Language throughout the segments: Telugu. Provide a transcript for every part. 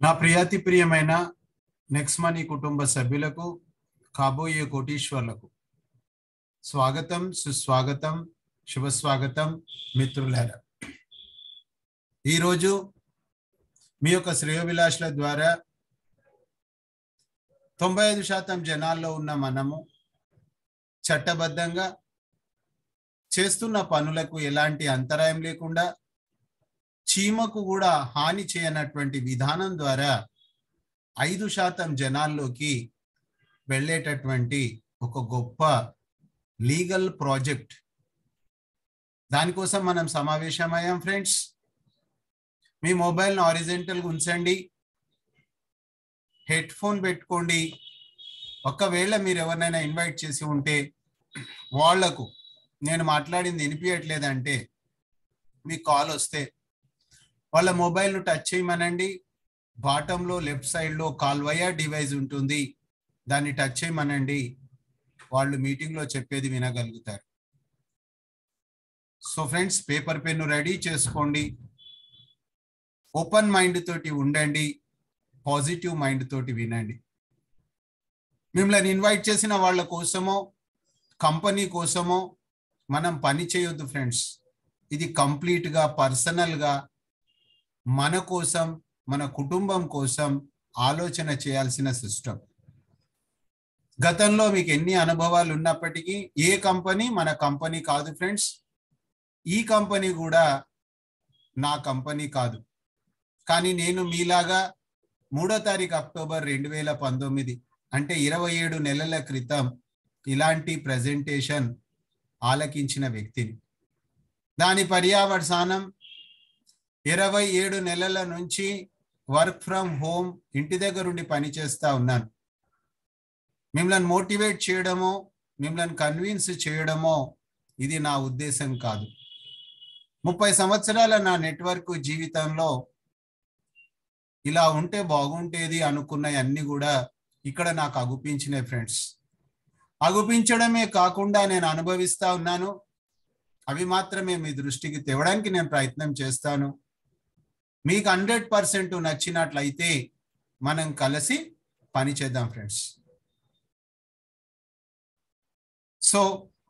నా ప్రియాతి ప్రియమైన నెక్స్ట్ మనీ కుటుంబ సభ్యులకు కాబోయే కోటీశ్వర్లకు స్వాగతం సుస్వాగతం శుభ స్వాగతం మిత్రులారా ఈరోజు మీ యొక్క శ్రేయోభిలాషుల ద్వారా తొంభై ఐదు శాతం జనాల్లో ఉన్న మనము చట్టబద్ధంగా చేస్తున్న పనులకు ఎలాంటి అంతరాయం లేకుండా చీమకు కూడా హాని చేయనటువంటి విధానం ద్వారా ఐదు శాతం జనాల్లోకి వెళ్ళేటటువంటి ఒక గొప్ప లీగల్ ప్రాజెక్ట్ దానికోసం మనం సమావేశమయ్యాం ఫ్రెండ్స్ మీ మొబైల్ని ఆరిజెంటల్గా ఉంచండి హెడ్ ఫోన్ పెట్టుకోండి ఒకవేళ మీరు ఎవరినైనా ఇన్వైట్ చేసి ఉంటే వాళ్లకు నేను మాట్లాడింది వినిపించట్లేదంటే మీ కాల్ వస్తే వాళ్ళ మొబైల్ను టచ్ చేయమనండి బాటంలో లెఫ్ట్ సైడ్లో కాల్వయా డివైస్ ఉంటుంది దాన్ని టచ్ చేయమనండి వాళ్ళు మీటింగ్లో చెప్పేది వినగలుగుతారు so friends paper pen ready చేసుకోండి ఓపెన్ మైండ్ తోటి ఉండండి పాజిటివ్ మైండ్ తోటి వినండి మిమ్మల్ని ఇన్వైట్ చేసిన వాళ్ళ కోసమో కంపెనీ కోసమో మనం పని చేయొద్దు ఫ్రెండ్స్ ఇది కంప్లీట్గా పర్సనల్గా మన కోసం మన కుటుంబం కోసం ఆలోచన చేయాల్సిన సిస్టమ్ గతంలో మీకు ఎన్ని అనుభవాలు ఉన్నప్పటికీ ఏ కంపెనీ మన కంపెనీ కాదు ఫ్రెండ్స్ ఈ కంపెనీ కూడా నా కంపెనీ కాదు కానీ నేను మీలాగా మూడో తారీఖు అక్టోబర్ రెండు వేల పంతొమ్మిది అంటే ఇరవై ఏడు నెలల క్రితం ఇలాంటి ప్రజెంటేషన్ ఆలకించిన వ్యక్తిని దాని పర్యావసానం ఇరవై ఏడు నెలల నుంచి వర్క్ ఫ్రమ్ హోమ్ ఇంటి దగ్గర ఉండి పనిచేస్తా ఉన్నాను మిమ్మల్ని మోటివేట్ చేయడమో మిమ్మల్ని కన్విన్స్ చేయడమో ఇది నా ఉద్దేశం కాదు ముప్పై సంవత్సరాల నా నెట్వర్క్ జీవితంలో ఇలా ఉంటే బాగుంటేది అనుకున్నవన్నీ కూడా ఇక్కడ నాకు అగుపించినాయి ఫ్రెండ్స్ అగుపించడమే కాకుండా నేను అనుభవిస్తా ఉన్నాను అవి మాత్రమే మీ దృష్టికి తేవడానికి నేను ప్రయత్నం చేస్తాను మీకు హండ్రెడ్ పర్సెంట్ నచ్చినట్లయితే మనం కలిసి పని చేద్దాం ఫ్రెండ్స్ సో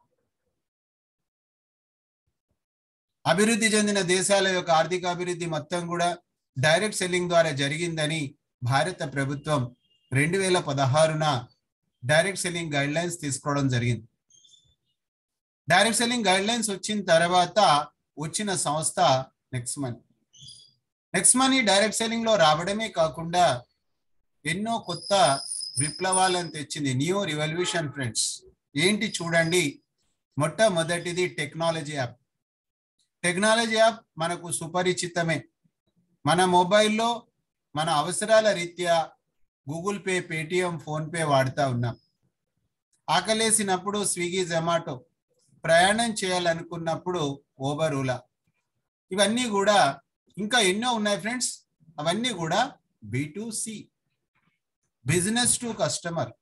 అభివృద్ధి చెందిన దేశాల యొక్క ఆర్థిక అభివృద్ధి మొత్తం కూడా డైరెక్ట్ సెల్లింగ్ ద్వారా జరిగిందని భారత ప్రభుత్వం రెండు వేల పదహారున డైరెక్ట్ సెల్లింగ్ గైడ్ లైన్స్ తీసుకోవడం జరిగింది డైరెక్ట్ సెల్లింగ్ గైడ్ లైన్స్ వచ్చిన తర్వాత వచ్చిన సంస్థ next money next money direct selling లో రావడమే కాకుండా ఎన్నో కొత్త విప్లవాలను తెచ్చింది న్యూ రివల్యూషన్ ఫ్రెండ్స్ ఏంటి చూడండి మొట్టమొదటిది టెక్నాలజీ యాప్ టెక్నాలజీ యాప్ మనకు సుపరిచితమే మన మొబైల్లో మన అవసరాల రీత్యా గూగుల్ పే పేటిఎం ఫోన్పే వాడుతూ ఉన్నాం ఆకలేసినప్పుడు స్విగ్గీ జొమాటో ప్రయాణం చేయాలనుకున్నప్పుడు ఓబర్ ఓలా ఇవన్నీ కూడా ఇంకా ఎన్నో ఉన్నాయి ఫ్రెండ్స్ అవన్నీ కూడా B to C business to customer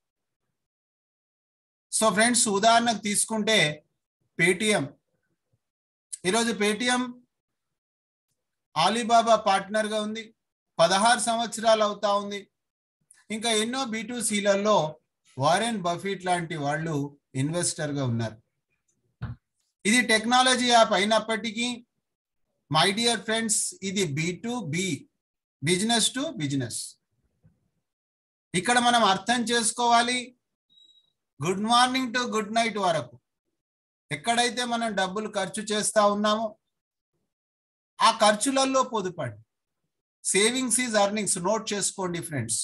so friends ఉదాహరణకు తీసుకుంటే పేటిఎం ఈరోజు పేటిఎం ఆలీబాబా పార్ట్నర్గా ఉంది పదహారు సంవత్సరాలు అవుతా ఉంది ఇంకా ఎన్నో బీటూసీలలో వారెన్ బఫీట్ లాంటి వాళ్ళు ఇన్వెస్టర్గా ఉన్నారు ఇది టెక్నాలజీ యాప్ అయినప్పటికీ మై డియర్ ఫ్రెండ్స్ ఇది B to B business to business ఇక్కడ మనం అర్థం చేసుకోవాలి good morning to good night వరకు ఎక్కడైతే మనం డబ్బులు ఖర్చు చేస్తా ఉన్నామో ఆ ఖర్చులలో పొదుపండి సేవింగ్స్ ఈజ్ అర్నింగ్స్ నోట్ చేసుకోండి ఫ్రెండ్స్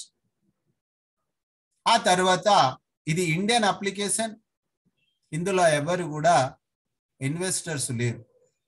ఆ తర్వాత ఇది ఇండియన్ అప్లికేషన్ ఇందులో ఎవరు కూడా ఇన్వెస్టర్స్ లేరు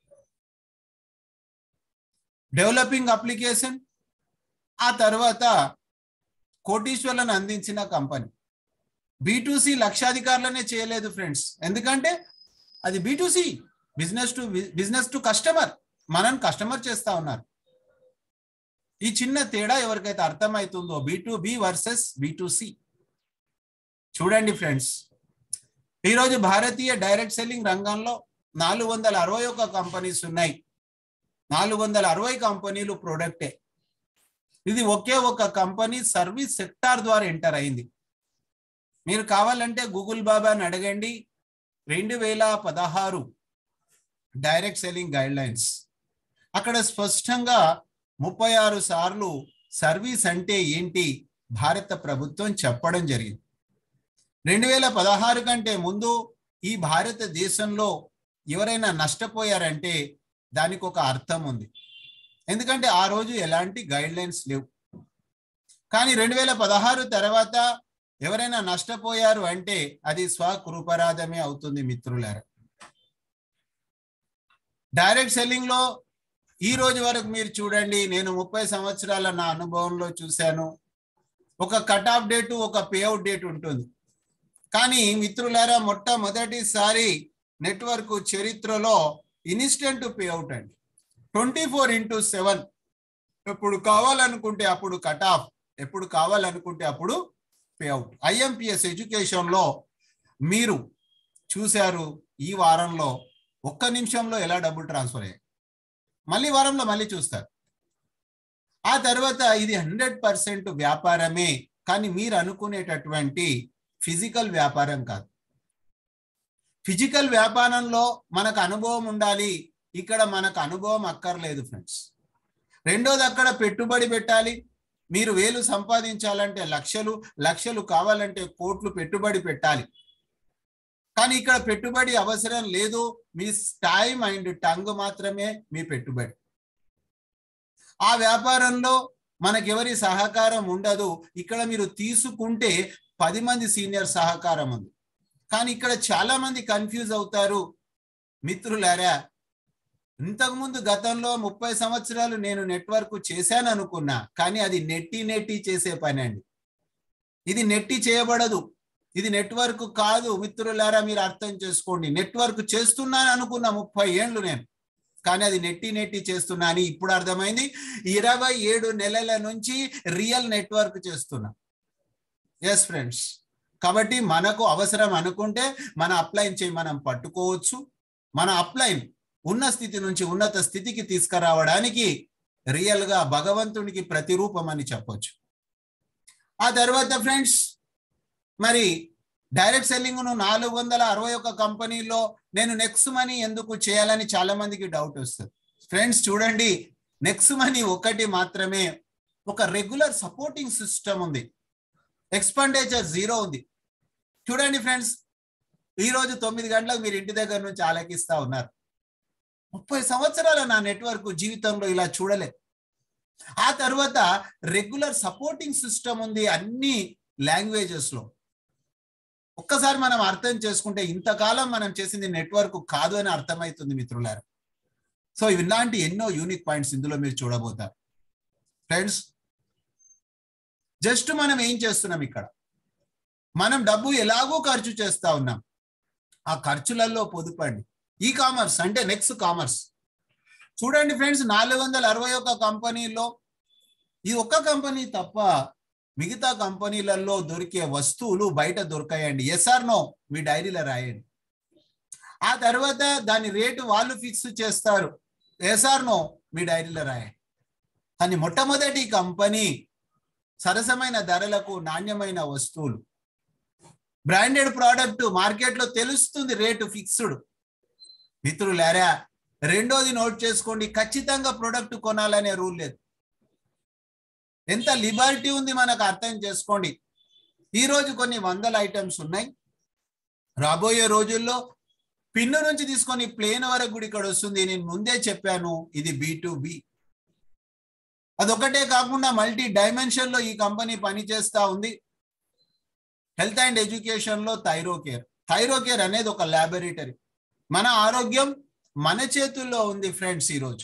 డెవలపింగ్ అప్లికేషన్ ఆ తర్వాత కోటీశ్వర్లను అందించిన కంపెనీ బీటూసి లక్షాధికారులనే చేయలేదు ఫ్రెండ్స్ ఎందుకంటే అది B to C business to business to customer మనం కస్టమర్ చేస్తా ఉన్నారు ఈ చిన్న తేడా ఎవరికైతే అర్థమవుతుందో B to B versus B to C చూడండి ఫ్రెండ్స్ ఈరోజు భారతీయ డైరెక్ట్ సెల్లింగ్ రంగంలో నాలుగు వందల అరవై ఒక కంపెనీస్ ఉన్నాయి నాలుగు వందల అరవై కంపెనీలు ప్రోడక్టే ఇది ఒకే ఒక కంపెనీ సర్వీస్ సెక్టార్ ద్వారా ఎంటర్ అయింది మీరు కావాలంటే గూగుల్ బాబాని అడగండి రెండు వేల పదహారు డైరెక్ట్ సెల్లింగ్ గైడ్ లైన్స్ అక్కడ స్పష్టంగా ముప్పై ఆరు సార్లు సర్వీస్ అంటే ఏంటి భారత ప్రభుత్వం చెప్పడం జరిగింది రెండు వేల పదహారు కంటే ముందు ఈ భారతదేశంలో ఎవరైనా నష్టపోయారంటే దానికి ఒక అర్థం ఉంది ఎందుకంటే ఆ రోజు ఎలాంటి గైడ్ లైన్స్ లేవు కానీ రెండు వేల పదహారు తర్వాత ఎవరైనా నష్టపోయారు అంటే అది స్వకృపరాధమే అవుతుంది మిత్రులారా డైరెక్ట్ సెల్లింగ్ లో ఈ రోజు వరకు మీరు చూడండి నేను ముప్పై సంవత్సరాల నా అనుభవంలో చూశాను ఒక కట్ ఆఫ్ డేట్ ఒక పేఅవుట్ డేట్ ఉంటుంది కానీ మిత్రులారా మొట్టమొదటిసారి నెట్వర్క్ చరిత్రలో ఇన్స్టెంట్ పేఅవుట్ అండి ట్వంటీ ఫోర్ ఇంటూ సెవెన్ ఎప్పుడు కావాలనుకుంటే అప్పుడు కట్ ఆఫ్ ఎప్పుడు కావాలనుకుంటే అప్పుడు పేఅవుట్ ఐఎంపిఎస్ ఎడ్యుకేషన్లో మీరు చూశారు ఈ వారంలో ఒక్క నిమిషంలో ఎలా డబ్బులు ట్రాన్స్ఫర్ అయ్యాయి మళ్ళీ వారంలో మళ్ళీ చూస్తారు ఆ తర్వాత ఇది హండ్రెడ్ పర్సెంట్ వ్యాపారమే కానీ మీరు అనుకునేటటువంటి ఫిజికల్ వ్యాపారం కాదు ఫిజికల్ వ్యాపారంలో మనకు అనుభవం ఉండాలి ఇక్కడ మనకు అనుభవం అక్కర్లేదు ఫ్రెండ్స్ రెండోది అక్కడ పెట్టుబడి పెట్టాలి మీరు వేలు సంపాదించాలంటే లక్షలు లక్షలు కావాలంటే కోట్లు పెట్టుబడి పెట్టాలి కానీ ఇక్కడ పెట్టుబడి అవసరం లేదు మీ టైం అండ్ టంగ్ మాత్రమే మీ పెట్టుబడి ఆ వ్యాపారంలో మనకెవరి సహకారం ఉండదు ఇక్కడ మీరు తీసుకుంటే పది మంది సీనియర్ సహకారం ఉంది కానీ ఇక్కడ చాలా మంది కన్ఫ్యూజ్ అవుతారు మిత్రులారా ఇంతకుముందు గతంలో ముప్పై సంవత్సరాలు నేను నెట్వర్క్ చేశాను అనుకున్నా కానీ అది నెట్టి నెట్టి చేసే పని అండి ఇది నెట్టి చేయబడదు ఇది నెట్వర్క్ కాదు మిత్రులారా మీరు అర్థం చేసుకోండి నెట్వర్క్ చేస్తున్నాను అనుకున్న ముప్పై ఏండ్లు నేను కానీ అది నెట్టి నెట్టి చేస్తున్నా అని ఇప్పుడు అర్థమైంది ఇరవై ఏడు నెలల నుంచి రియల్ నెట్వర్క్ చేస్తున్నా ఎస్ ఫ్రెండ్స్ కాబట్టి మనకు అవసరం అనుకుంటే మన అప్లైన్ చేయి మనం పట్టుకోవచ్చు మన అప్లైన్ ఉన్న స్థితి నుంచి ఉన్నత స్థితికి తీసుకురావడానికి రియల్ గా భగవంతునికి ప్రతిరూపం అని చెప్పొచ్చు ఆ తర్వాత ఫ్రెండ్స్ మరి డైరెక్ట్ సెల్లింగ్ ను నాలుగు వందల అరవై ఒక్క కంపెనీలో నేను నెక్స్ట్ మనీ ఎందుకు చేయాలని చాలా మందికి డౌట్ వస్తుంది ఫ్రెండ్స్ చూడండి నెక్స్ట్ మనీ ఒకటి మాత్రమే ఒక రెగ్యులర్ సపోర్టింగ్ సిస్టమ్ ఉంది ఎక్స్పెండిచర్ జీరో ఉంది చూడండి ఫ్రెండ్స్ ఈ రోజు తొమ్మిది గంటలకు మీరు ఇంటి దగ్గర నుంచి ఆలకిస్తా ఉన్నారు ముప్పై సంవత్సరాల నా నెట్వర్క్ జీవితంలో ఇలా చూడలే ఆ తర్వాత రెగ్యులర్ సపోర్టింగ్ సిస్టమ్ ఉంది అన్ని లాంగ్వేజెస్ లో ఒక్కసారి మనం అర్థం చేసుకుంటే ఇంతకాలం మనం చేసింది నెట్వర్క్ కాదు అని అర్థమవుతుంది మిత్రులారా సో ఇలాంటి ఎన్నో యూనిక్ పాయింట్స్ ఇందులో మీరు చూడబోతారు ఫ్రెండ్స్ జస్ట్ మనం ఏం చేస్తున్నాం ఇక్కడ మనం డబ్బు ఎలాగో ఖర్చు చేస్తా ఉన్నాం ఆ ఖర్చులలో పొదుపండి ఈ కామర్స్ అంటే నెక్స్ట్ కామర్స్ చూడండి ఫ్రెండ్స్ నాలుగు వందల అరవై ఒక్క కంపెనీలో ఈ ఒక్క కంపెనీ తప్ప మిగతా కంపెనీలలో దొరికే వస్తువులు బయట దొరకాయండి ఎస్ఆర్ నో మీ డైరీలో రాయండి ఆ తర్వాత దాని రేటు వాళ్ళు ఫిక్స్ చేస్తారు ఎస్ఆర్ నో మీ డైరీలో రాయండి కానీ మొట్టమొదటి కంపెనీ సరసమైన ధరలకు నాణ్యమైన వస్తువులు బ్రాండెడ్ ప్రోడక్ట్ మార్కెట్లో తెలుస్తుంది రేటు ఫిక్స్డ్ మిత్రులారా రెండోది నోట్ చేసుకోండి ఖచ్చితంగా ప్రొడక్ట్ కొనాలనే రూల్ లేదు ఎంత లిబర్టీ ఉంది మనకు అర్థం చేసుకోండి ఈ రోజు కొన్ని వందల ఐటమ్స్ ఉన్నాయి రాబోయే రోజుల్లో పిన్ను నుంచి తీసుకొని ప్లేన్ వరకు కూడా ఇక్కడ వస్తుంది నేను ముందే చెప్పాను ఇది బి టు బి అదొకటే కాకుండా మల్టీ డైమెన్షన్ లో ఈ కంపెనీ పనిచేస్తా ఉంది హెల్త్ అండ్ ఎడ్యుకేషన్ లో థైరో కేర్ థైరో కేర్ అనేది ఒక ల్యాబొరేటరీ మన ఆరోగ్యం మన చేతుల్లో ఉంది ఫ్రెండ్స్ ఈరోజు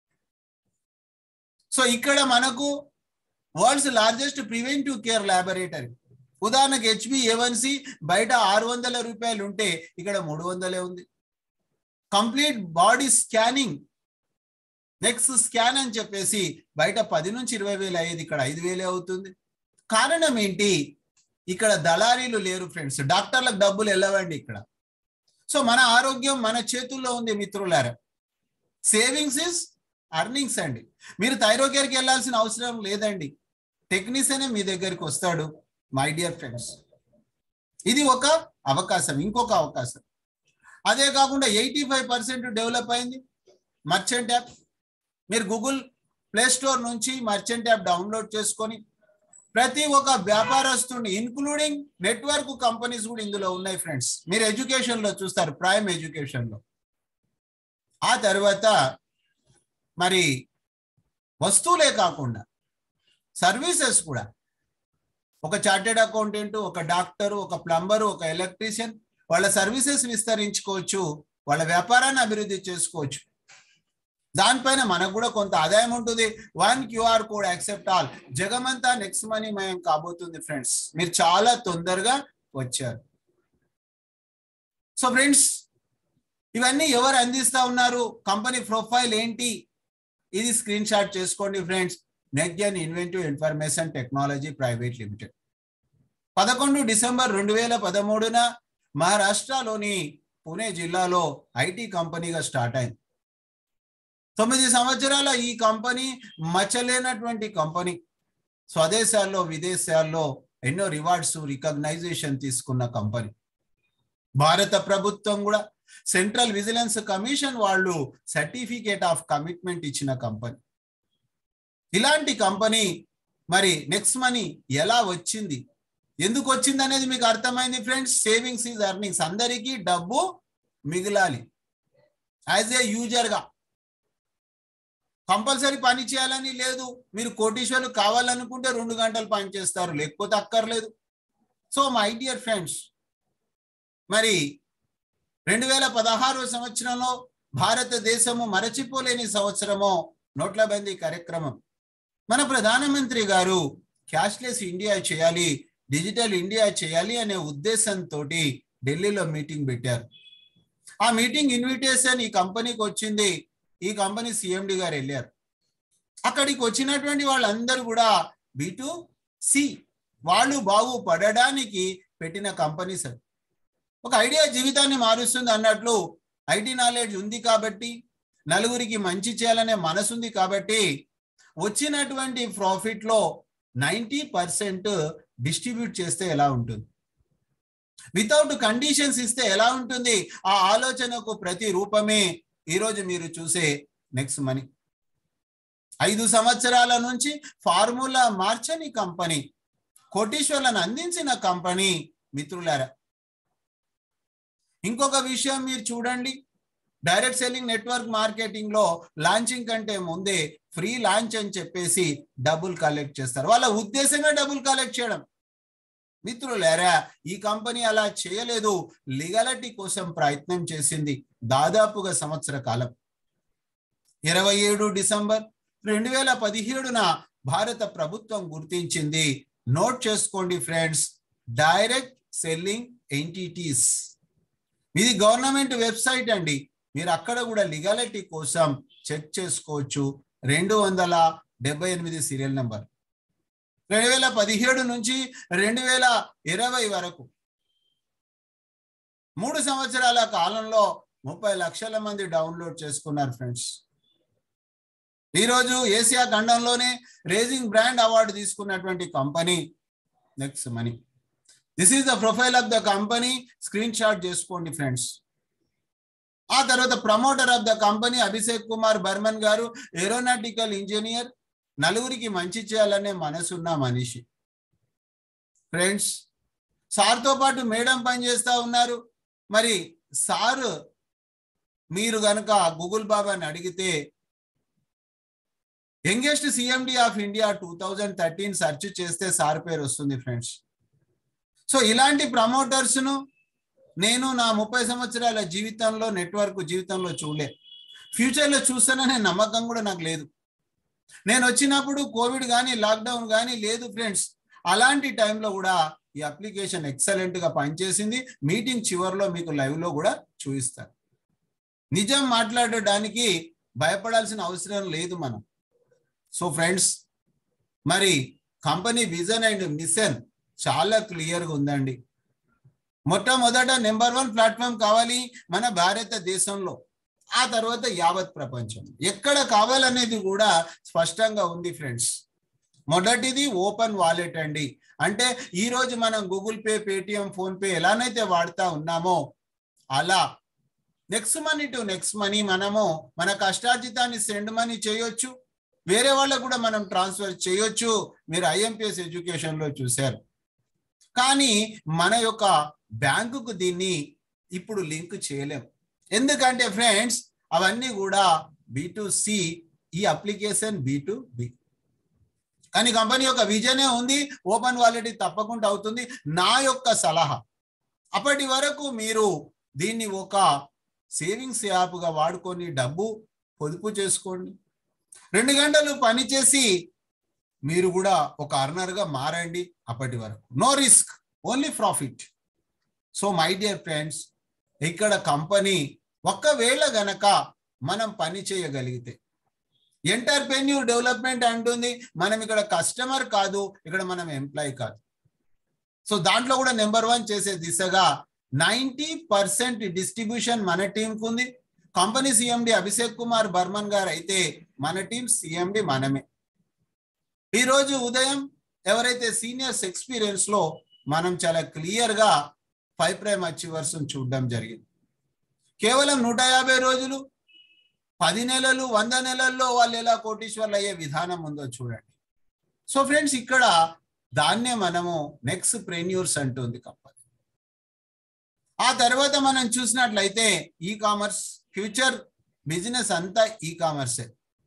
సో ఇక్కడ మనకు world's largest preventive care laboratory ఉదాహరణకు హెచ్బి ఏవన్సి బయట ఆరు వందల రూపాయలు ఉంటే ఇక్కడ మూడు వందలే ఉంది complete body scanning next scan అని చెప్పేసి బయట పది నుంచి ఇరవై వేలు అయ్యేది ఇక్కడ ఐదు వేలే అవుతుంది కారణం ఏంటి ఇక్కడ దళారీలు లేరు ఫ్రెండ్స్ డాక్టర్లకు డబ్బులు వెళ్ళవండి ఇక్కడ సో మన ఆరోగ్యం మన చేతుల్లో ఉంది మిత్రులారా సేవింగ్స్ ఇస్ అర్నింగ్స్ అండి మీరు థైరోకేర్కి వెళ్ళాల్సిన అవసరం లేదండి టెక్నీషియనే మీ దగ్గరికి వస్తాడు మై డియర్ ఫ్రెండ్స్ ఇది ఒక అవకాశం ఇంకొక అవకాశం అదే కాకుండా ఎయిటీ ఫైవ్ పర్సెంట్ డెవలప్ అయింది మర్చెంట్ యాప్ మీరు గూగుల్ ప్లే స్టోర్ నుంచి మర్చెంట్ యాప్ డౌన్లోడ్ చేసుకొని ప్రతి ఒక్క వ్యాపారస్తుని ఇన్క్లూడింగ్ నెట్వర్క్ కంపెనీస్ కూడా ఇందులో ఉన్నాయి ఫ్రెండ్స్ మీరు ఎడ్యుకేషన్ లో చూస్తారు ప్రైమ్ ఎడ్యుకేషన్ లో ఆ తర్వాత మరి వస్తువులే కాకుండా సర్వీసెస్ కూడా ఒక చార్టెడ్ అకౌంటెంట్ ఒక డాక్టర్ ఒక ప్లంబర్ ఒక ఎలక్ట్రీషియన్ వాళ్ళ సర్వీసెస్ విస్తరించుకోవచ్చు వాళ్ళ వ్యాపారాన్ని అభివృద్ధి చేసుకోవచ్చు దానిపైన మనకు కూడా కొంత ఆదాయం ఉంటుంది one QR code accept all జగమంతా నెక్స్ట్ మనీ మయం కాబోతుంది ఫ్రెండ్స్ మీరు చాలా తొందరగా వచ్చారు సో ఫ్రెండ్స్ ఇవన్నీ ఎవరు అందిస్తా ఉన్నారు కంపెనీ ప్రొఫైల్ ఏంటి ఇది స్క్రీన్ షాట్ చేసుకోండి friends net gen inventive information technology private limited పదకొండు డిసెంబర్ రెండు వేల పదమూడున మహారాష్ట్రలోని పుణే జిల్లాలో ఐటీ కంపెనీగా స్టార్ట్ అయింది తొమ్మిది సంవత్సరాల ఈ కంపెనీ మచ్చలేనటువంటి కంపెనీ స్వదేశాల్లో విదేశాల్లో ఎన్నో రివార్డ్స్ రికగ్నైజేషన్ తీసుకున్న కంపెనీ భారత ప్రభుత్వం కూడా సెంట్రల్ విజిలెన్స్ కమిషన్ వాళ్ళు సర్టిఫికేట్ ఆఫ్ కమిట్మెంట్ ఇచ్చిన కంపెనీ ఇలాంటి కంపెనీ మరి నెక్స్ట్ మనీ ఎలా వచ్చింది ఎందుకు వచ్చింది అనేది మీకు అర్థమైంది ఫ్రెండ్స్ సేవింగ్స్ ఈజ్ అర్నింగ్స్ అందరికీ డబ్బు మిగిలాలి యాజ్ ఏ యూజర్గా కంపల్సరీ పని చేయాలని లేదు మీరు కోటీశ్వరులు కావాలనుకుంటే రెండు గంటలు పని చేస్తారు లేకపోతే అక్కర్లేదు సో మై డియర్ ఫ్రెండ్స్ మరి రెండు వేల పదహారు సంవత్సరంలో భారతదేశము మరచిపోలేని సంవత్సరము నోట్ల బందీ కార్యక్రమం మన ప్రధానమంత్రి గారు క్యాష్లెస్ ఇండియా చేయాలి డిజిటల్ ఇండియా చేయాలి అనే ఉద్దేశంతో ఢిల్లీలో మీటింగ్ పెట్టారు ఆ మీటింగ్ ఇన్విటేషన్ ఈ కంపెనీకి వచ్చింది ఈ కంపెనీ సిఎండి గారు వెళ్ళారు అక్కడికి వచ్చినటువంటి వాళ్ళందరూ కూడా బిటు సి వాళ్ళు బాగుపడడానికి పెట్టిన కంపెనీస్ అవి ఒక ఐడియా జీవితాన్ని మారుస్తుంది అన్నట్లు ఐటీ నాలెడ్జ్ ఉంది కాబట్టి నలుగురికి మంచి చేయాలనే మనసు ఉంది కాబట్టి వచ్చినటువంటి ప్రాఫిట్ లో నైంటీ పర్సెంట్ డిస్ట్రిబ్యూట్ చేస్తే ఎలా ఉంటుంది వితౌట్ కండిషన్స్ ఇస్తే ఎలా ఉంటుంది ఆ ఆలోచనకు ప్రతి రూపమే ఈరోజు మీరు చూసే నెక్స్ట్ మనీ ఐదు సంవత్సరాల నుంచి ఫార్ములా మార్చని కంపెనీ కోటీశ్వర్లను అందించిన కంపెనీ మిత్రులారా ఇంకొక విషయం మీరు చూడండి డైరెక్ట్ సెల్లింగ్ నెట్వర్క్ మార్కెటింగ్ లో లాంచింగ్ కంటే ముందే ఫ్రీ లాంచ్ అని చెప్పేసి డబ్బులు కలెక్ట్ చేస్తారు వాళ్ళ ఉద్దేశమే డబ్బులు కలెక్ట్ చేయడం మిత్రులారా ఈ కంపెనీ అలా చేయలేదు లీగాలిటీ కోసం ప్రయత్నం చేసింది దాదాపుగా సంవత్సర కాలం ఇరవై ఏడు డిసెంబర్ రెండు వేల పదిహేడున భారత ప్రభుత్వం గుర్తించింది నోట్ చేసుకోండి ఫ్రెండ్స్ డైరెక్ట్ సెల్లింగ్ ఎంటిటీస్ ఇది గవర్నమెంట్ వెబ్సైట్ అండి మీరు అక్కడ కూడా లీగాలిటీ కోసం చెక్ చేసుకోవచ్చు రెండు వందల డెబ్బై ఎనిమిది సీరియల్ నెంబర్ రెండు వేల పదిహేడు నుంచి రెండు వేల ఇరవై వరకు మూడు సంవత్సరాల కాలంలో ముప్పై లక్షల మంది డౌన్లోడ్ చేసుకున్నారు ఫ్రెండ్స్ ఈరోజు ఏసియా ఖండంలోనే రేజింగ్ బ్రాండ్ అవార్డు తీసుకున్నటువంటి company next money this is the profile of the company screen shot చేసుకోండి ఫ్రెండ్స్ ఆ తర్వాత promoter of the company Abhishek Kumar Barman గారు ఏరోనాటికల్ ఇంజనీర్ నలుగురికి మంచి చేయాలనే మనసున్న మనిషి ఫ్రెండ్స్ సార్తో పాటు మేడం పనిచేస్తా ఉన్నారు మరి సార్ మీరు గనక గూగుల్ బాబాని అడిగితే youngest CMD of India two thousand thirteen search చేస్తే సార్ పేరు వస్తుంది ఫ్రెండ్స్ సో ఇలాంటి ప్రమోటర్స్ను నేను నా ముప్పై సంవత్సరాల జీవితంలో నెట్వర్క్ జీవితంలో చూడలే ఫ్యూచర్లో చూస్తాననే నమ్మకం కూడా నాకు లేదు నేను వచ్చినప్పుడు కోవిడ్ కానీ లాక్డౌన్ కానీ లేదు ఫ్రెండ్స్ అలాంటి టైంలో కూడా ఈ అప్లికేషన్ ఎక్సలెంట్ గా పనిచేసింది మీటింగ్ చివరిలో మీకు లైవ్ లో కూడా చూపిస్తారు నిజం మాట్లాడడానికి భయపడాల్సిన అవసరం లేదు మనం సో ఫ్రెండ్స్ మరి కంపెనీ విజన్ అండ్ మిషన్ చాలా క్లియర్గా ఉందండి మొట్టమొదట నెంబర్ వన్ ప్లాట్ఫామ్ కావాలి మన భారతదేశంలో ఆ తర్వాత యావత్ ప్రపంచం ఎక్కడ కావాలనేది కూడా స్పష్టంగా ఉంది ఫ్రెండ్స్ మొదటిది ఓపెన్ వాలెట్ అండి అంటే ఈ రోజు మనం Google Pay Paytm PhonePe ఎలానైతే వాడుతా ఉన్నామో అలా next money to next money మనము మన కష్టార్జితాన్ని సెండ్ మనీ చేయొచ్చు వేరే వాళ్ళకు కూడా మనం ట్రాన్స్ఫర్ చేయొచ్చు మీరు ఐఎంపిఎస్ ఎడ్యుకేషన్ లో చూశారు కానీ మన యొక్క బ్యాంకుకు దీన్ని ఇప్పుడు లింక్ చేయలేం ఎందుకంటే ఫ్రెండ్స్ అవన్నీ కూడా బి టు సి ఈ అప్లికేషన్ బి టు బి కానీ కంపెనీ యొక్క విజనే ఉంది ఓపెన్ వాలెట్ తప్పకుండా అవుతుంది నా యొక్క సలహా అప్పటి వరకు మీరు దీన్ని ఒక సేవింగ్స్ యాప్గా వాడుకొని డబ్బు పొదుపు చేసుకోండి రెండు గంటలు పనిచేసి మీరు కూడా ఒక అర్నర్గా మారండి అప్పటి వరకు no risk only profit so my dear friends ఇక్కడ కంపెనీ ఒక్కవేళ గనక మనం పని చేయగలిగితే ఎంటర్ప్రెన్యూర్ డెవలప్మెంట్ అంటుంది మనం ఇక్కడ కస్టమర్ కాదు ఇక్కడ మనం ఎంప్లాయ్ కాదు సో దాంట్లో కూడా నెంబర్ వన్ చేసే దిశగా నైంటీ పర్సెంట్ డిస్ట్రిబ్యూషన్ మన టీంకు ఉంది కంపెనీ సిఎండి అభిషేక్ కుమార్ బర్మన్ గారు అయితే మన టీం సిఎండి మనమే ఈరోజు ఉదయం ఎవరైతే సీనియర్స్ ఎక్స్పీరియన్స్ లో మనం చాలా క్లియర్ గా ఫైవ్ ప్రైమ్ అచీవర్స్ చూడడం జరిగింది కేవలం నూట యాభై రోజులు పది నెలలు వంద నెలల్లో వాళ్ళు ఎలా కోటీశ్వర్లు అయ్యే విధానం ఉందో చూడండి సో ఫ్రెండ్స్ ఇక్కడ దాన్నే మనము నెక్స్ట్ ప్రెన్యూర్స్ అంటుంది కంపెనీ ఆ తర్వాత మనం చూసినట్లయితే ఈ కామర్స్ ఫ్యూచర్ బిజినెస్ అంతా ఈ కామర్సే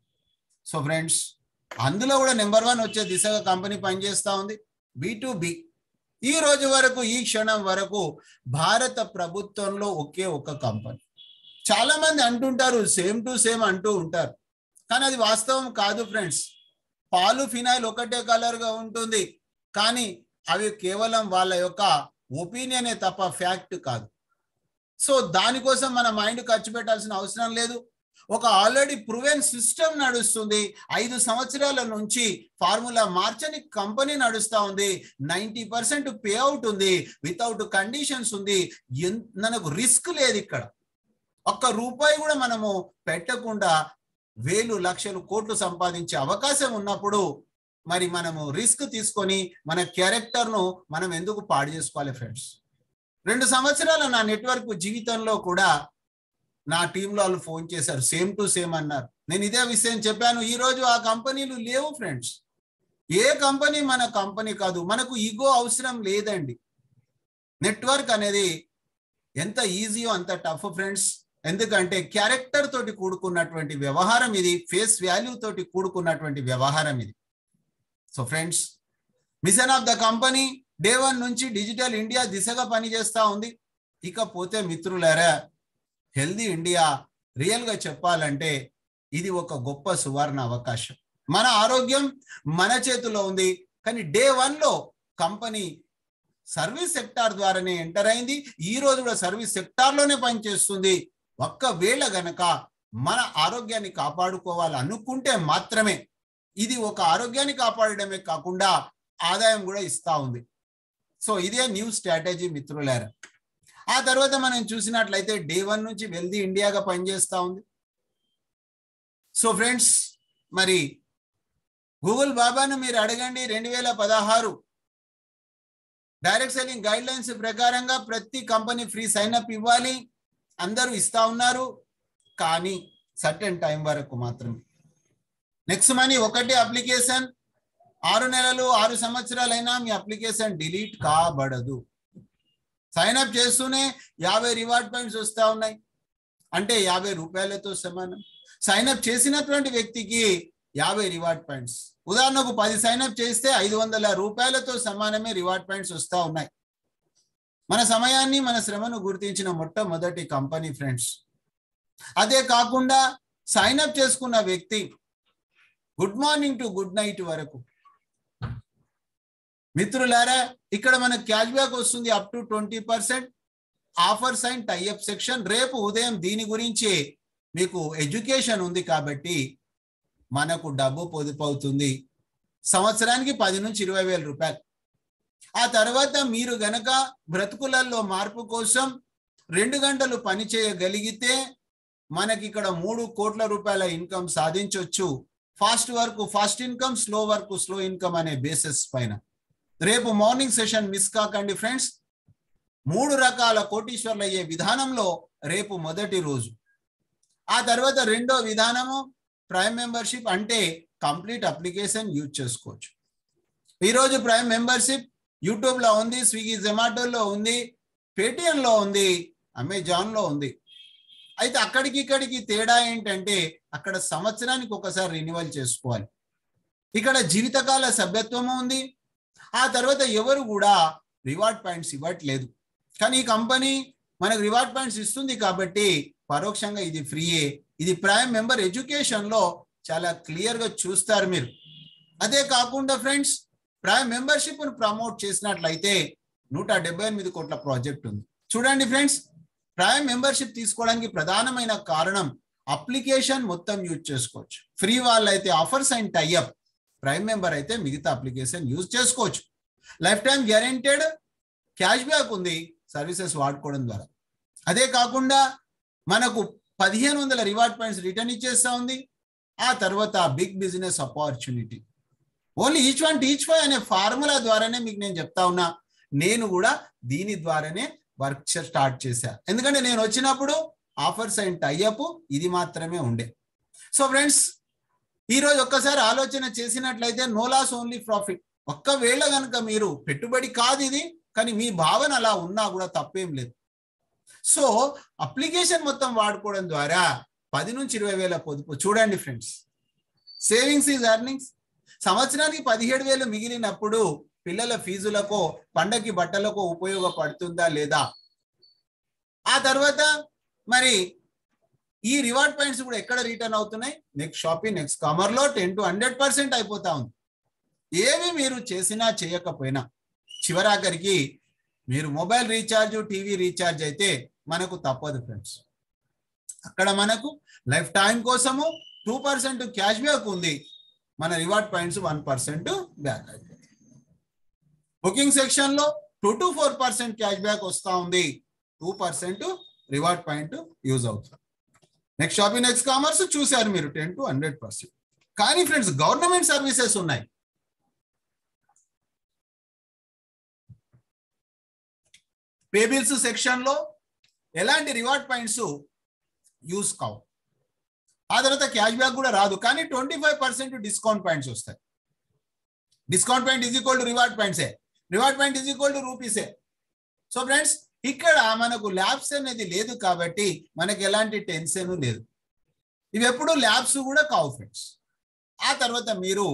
సో ఫ్రెండ్స్ అందులో కూడా నెంబర్ వన్ వచ్చే దిశగా కంపెనీ పనిచేస్తూ ఉంది బి టు బి ఈ రోజు వరకు ఈ క్షణం వరకు భారత ప్రభుత్వంలో ఒకే ఒక కంపెనీ చాలా మంది అంటుంటారు సేమ్ టు సేమ్ అంటూ ఉంటారు కానీ అది వాస్తవం కాదు ఫ్రెండ్స్ పాలు ఫినాయిల్ ఒకటే కలర్ గా ఉంటుంది కానీ అవి కేవలం వాళ్ళ యొక్క ఒపీనియనే తప్ప ఫ్యాక్ట్ కాదు సో దానికోసం మన మైండ్ ఖర్చు పెట్టాల్సిన అవసరం లేదు ఒక ఆల్రెడీ ప్రూవెన్ సిస్టమ్ నడుస్తుంది ఐదు సంవత్సరాల నుంచి ఫార్ములా మార్చని కంపెనీ నడుస్తూ ఉంది నైంటీ పర్సెంట్ పే అవుట్ ఉంది వితౌట్ కండిషన్స్ ఉంది మనకు రిస్క్ లేదు ఇక్కడ ఒక్క రూపాయి కూడా మనము పెట్టకుండా వేలు లక్షలు కోట్లు సంపాదించే అవకాశం ఉన్నప్పుడు మరి మనము రిస్క్ తీసుకొని మన క్యారెక్టర్ను మనం ఎందుకు పాడు చేసుకోవాలి ఫ్రెండ్స్ రెండు సంవత్సరాల నా నెట్వర్క్ జీవితంలో కూడా నా టీంలో వాళ్ళు ఫోన్ చేశారు సేమ్ టు సేమ్ అన్నారు నేను ఇదే విషయం చెప్పాను ఈ రోజు ఆ కంపెనీలు లేవు ఫ్రెండ్స్ ఏ కంపెనీ మన కంపెనీ కాదు మనకు ఈగో అవసరం లేదండి నెట్వర్క్ అనేది ఎంత ఈజీయో అంత టఫ్ ఫ్రెండ్స్ ఎందుకంటే క్యారెక్టర్ తోటి కూడుకున్నటువంటి వ్యవహారం ఇది ఫేస్ వాల్యూ తోటి కూడుకున్నటువంటి వ్యవహారం ఇది so friends mission of the company day one నుంచి డిజిటల్ ఇండియా దిశగా పనిచేస్తూ ఉంది ఇకపోతే మిత్రులారా హెల్దీ ఇండియా రియల్గా చెప్పాలంటే ఇది ఒక గొప్ప సువర్ణ అవకాశం మన ఆరోగ్యం మన చేతిలో ఉంది కానీ డే వన్లో కంపెనీ సర్వీస్ సెక్టార్ ద్వారానే ఎంటర్ అయింది ఈ రోజు కూడా సర్వీస్ సెక్టార్లోనే పనిచేస్తుంది ఒక్కవేళ గనక మన ఆరోగ్యాన్ని కాపాడుకోవాలి అనుకుంటే మాత్రమే ఇది ఒక ఆరోగ్యాన్ని కాపాడడమే కాకుండా ఆదాయం కూడా ఇస్తా ఉంది సో ఇదే న్యూ స్ట్రాటజీ మిత్రులారా ఆ తర్వాత మనం చూసినట్లయితే డే వన్ నుంచి వెల్దీ ఇండియాగా పనిచేస్తూ ఉంది సో ఫ్రెండ్స్ మరి గూగుల్ బాబాను మీరు అడగండి రెండు వేల పదహారు డైరెక్ట్ సెల్లింగ్ గైడ్ లైన్స్ ప్రకారంగా ప్రతి కంపెనీ ఫ్రీ సైన్ అప్ ఇవ్వాలి అందరూ ఇస్తా ఉన్నారు కానీ సర్టెన్ టైం వరకు మాత్రమే నెక్స్ట్ మనీ ఒకటే అప్లికేషన్ ఆరు నెలలు ఆరు సంవత్సరాలైనా మీ అప్లికేషన్ డిలీట్ కాబడదు సైన్ అప్ చేస్తూనే యాభై రివార్డ్ పాయింట్స్ వస్తూ ఉన్నాయి అంటే యాభై రూపాయలతో సమానం సైన్ అప్ చేసినటువంటి వ్యక్తికి యాభై రివార్డ్ పాయింట్స్ ఉదాహరణకు పది సైన్ అప్ చేస్తే ఐదు వందల రూపాయలతో సమానమే రివార్డ్ పాయింట్స్ వస్తూ ఉన్నాయి మన సమయాన్ని మన శ్రమను గుర్తించిన మొట్టమొదటి కంపెనీ ఫ్రెండ్స్ అదే కాకుండా సైన్ అప్ చేసుకున్న వ్యక్తి good morning to good night వరకు మిత్రులారా ఇక్కడ మనకు క్యాష్ బ్యాక్ వస్తుంది up to twenty percent offers and tie up section రేపు ఉదయం దీని గురించి మీకు ఎడ్యుకేషన్ ఉంది కాబట్టి మనకు డబ్బు పొదుపు అవుతుంది సంవత్సరానికి పది నుంచి ఇరవై వేల రూపాయలు ఆ తర్వాత మీరు గనక బ్రతుకులలో మార్పు కోసం రెండు గంటలు పని చేయగలిగితే మనకి ఇక్కడ మూడు కోట్ల రూపాయల ఇన్కమ్ సాధించవచ్చు fast work fast income slow work slow income అనే బేసిస్ పైన రేపు మార్నింగ్ సెషన్ మిస్ కాకండి ఫ్రెండ్స్ మూడు రకాల కోటీశ్వర్లు అయ్యే విధానంలో రేపు మొదటి రోజు ఆ తర్వాత రెండో విధానము ప్రైమ్ మెంబర్షిప్ అంటే కంప్లీట్ అప్లికేషన్ యూజ్ చేసుకోవచ్చు ఈరోజు ప్రైమ్ మెంబర్షిప్ యూట్యూబ్లో ఉంది స్విగ్గీ జొమాటోలో ఉంది పేటిఎంలో ఉంది అమెజాన్లో ఉంది అయితే అక్కడికి ఇక్కడికి తేడా ఏంటంటే అక్కడ సంవత్సరానికి ఒకసారి రెన్యువల్ చేసుకోవాలి ఇక్కడ జీవితకాల సభ్యత్వము ఉంది ఆ తర్వాత ఎవరు కూడా రివార్డ్ పాయింట్స్ ఇవ్వట్లేదు కానీ ఈ కంపెనీ మనకు రివార్డ్ పాయింట్స్ ఇస్తుంది కాబట్టి పరోక్షంగా ఇది ఫ్రీయే ఇది ప్రైమ్ మెంబర్ ఎడ్యుకేషన్లో చాలా క్లియర్గా చూస్తారు మీరు అదే కాకుండా ఫ్రెండ్స్ ప్రైమ్ మెంబర్షిప్ను ప్రమోట్ చేసినట్లయితే నూట డెబ్బై ఎనిమిది కోట్ల ప్రాజెక్ట్ ఉంది చూడండి ఫ్రెండ్స్ ప్రైమ్ మెంబర్షిప్ తీసుకోవడానికి ప్రధానమైన కారణం అప్లికేషన్ మొత్తం యూజ్ చేసుకోవచ్చు ఫ్రీ వాళ్ళు అయితే offers and tie up prime member అయితే మిగతా అప్లికేషన్ యూజ్ చేసుకోవచ్చు life time guaranteed cash back ఉంది సర్వీసెస్ వాడుకోవడం ద్వారా అదే కాకుండా మనకు పదిహేను వందల రివార్డ్ పాయింట్స్ రిటర్న్ ఇచ్చేస్తా ఉంది ఆ తర్వాత big business opportunity only each one teach five అనే ఫార్ములా ద్వారానే మీకు నేను చెప్తా ఉన్నా నేను కూడా దీని ద్వారానే వర్క్ స్టార్ట్ చేశా ఎందుకంటే నేను వచ్చినప్పుడు ఆఫర్స్ అండ్ టైఅప్ ఇది మాత్రమే ఉండే సో ఫ్రెండ్స్ ఈరోజు ఒక్కసారి ఆలోచన చేసినట్లయితే నో లాస్ ఓన్లీ ప్రాఫిట్ ఒక్కవేళ కనుక మీరు పెట్టుబడి కాదు ఇది కానీ మీ భావన అలా ఉన్నా కూడా తప్పేం లేదు సో అప్లికేషన్ మొత్తం వాడుకోవడం ద్వారా పది నుంచి ఇరవై వేల పొదుపు చూడండి ఫ్రెండ్స్ సేవింగ్స్ ఈజ్ ఎర్నింగ్స్ సంవత్సరానికి పదిహేడు వేలు మిగిలినప్పుడు పిల్లల ఫీజులకో పండగకి బట్టలకో ఉపయోగపడుతుందా లేదా ఆ తర్వాత మరి ఈ రివార్డ్ పాయింట్స్ కూడా ఎక్కడ రిటర్న్ అవుతున్నాయి నెక్స్ట్ షాపింగ్ నెక్స్ట్ కమర్లో టెన్ టు హండ్రెడ్ పర్సెంట్ అయిపోతా ఉంది ఏవి మీరు చేసినా చేయకపోయినా చివరాఖరికి మీరు మొబైల్ రీఛార్జ్ టీవీ రీఛార్జ్ అయితే మనకు తప్పదు ఫ్రెండ్స్ అక్కడ మనకు లైఫ్ టైం కోసము టూ పర్సెంట్ క్యాష్ బ్యాక్ ఉంది మన reward points one percent back అయిపోతుంది బుకింగ్ సెక్షన్ లో two to four percent cash back వస్తూ ఉంది two percent reward point use అవుతుంది నెక్స్ట్ షాపింగ్ నెక్స్ట్ కామర్స్ చూశారు మీరు టెన్ టు హండ్రెడ్ పర్సెంట్ కానీ ఫ్రెండ్స్ గవర్నమెంట్ సర్వీసెస్ ఉన్నాయి పే బిల్స్ సెక్షన్ లో ఎలాంటి రివార్డ్ పాయింట్స్ యూస్ కావు ఆ తర్వాత క్యాష్ బ్యాక్ కూడా రాదు కానీ twenty five percent discount points వస్తాయి discount point is equal to reward పాయింట్సే reward point is equal to రూపీసే సో ఫ్రెండ్స్ ఇక్కడ మనకు ల్యాబ్స్ అనేది లేదు కాబట్టి మనకి ఎలాంటి టెన్షన్ లేదు ఇవి ఎప్పుడు ల్యాబ్స్ కూడా కావు ఫ్రెండ్స్ ఆ తర్వాత మీరు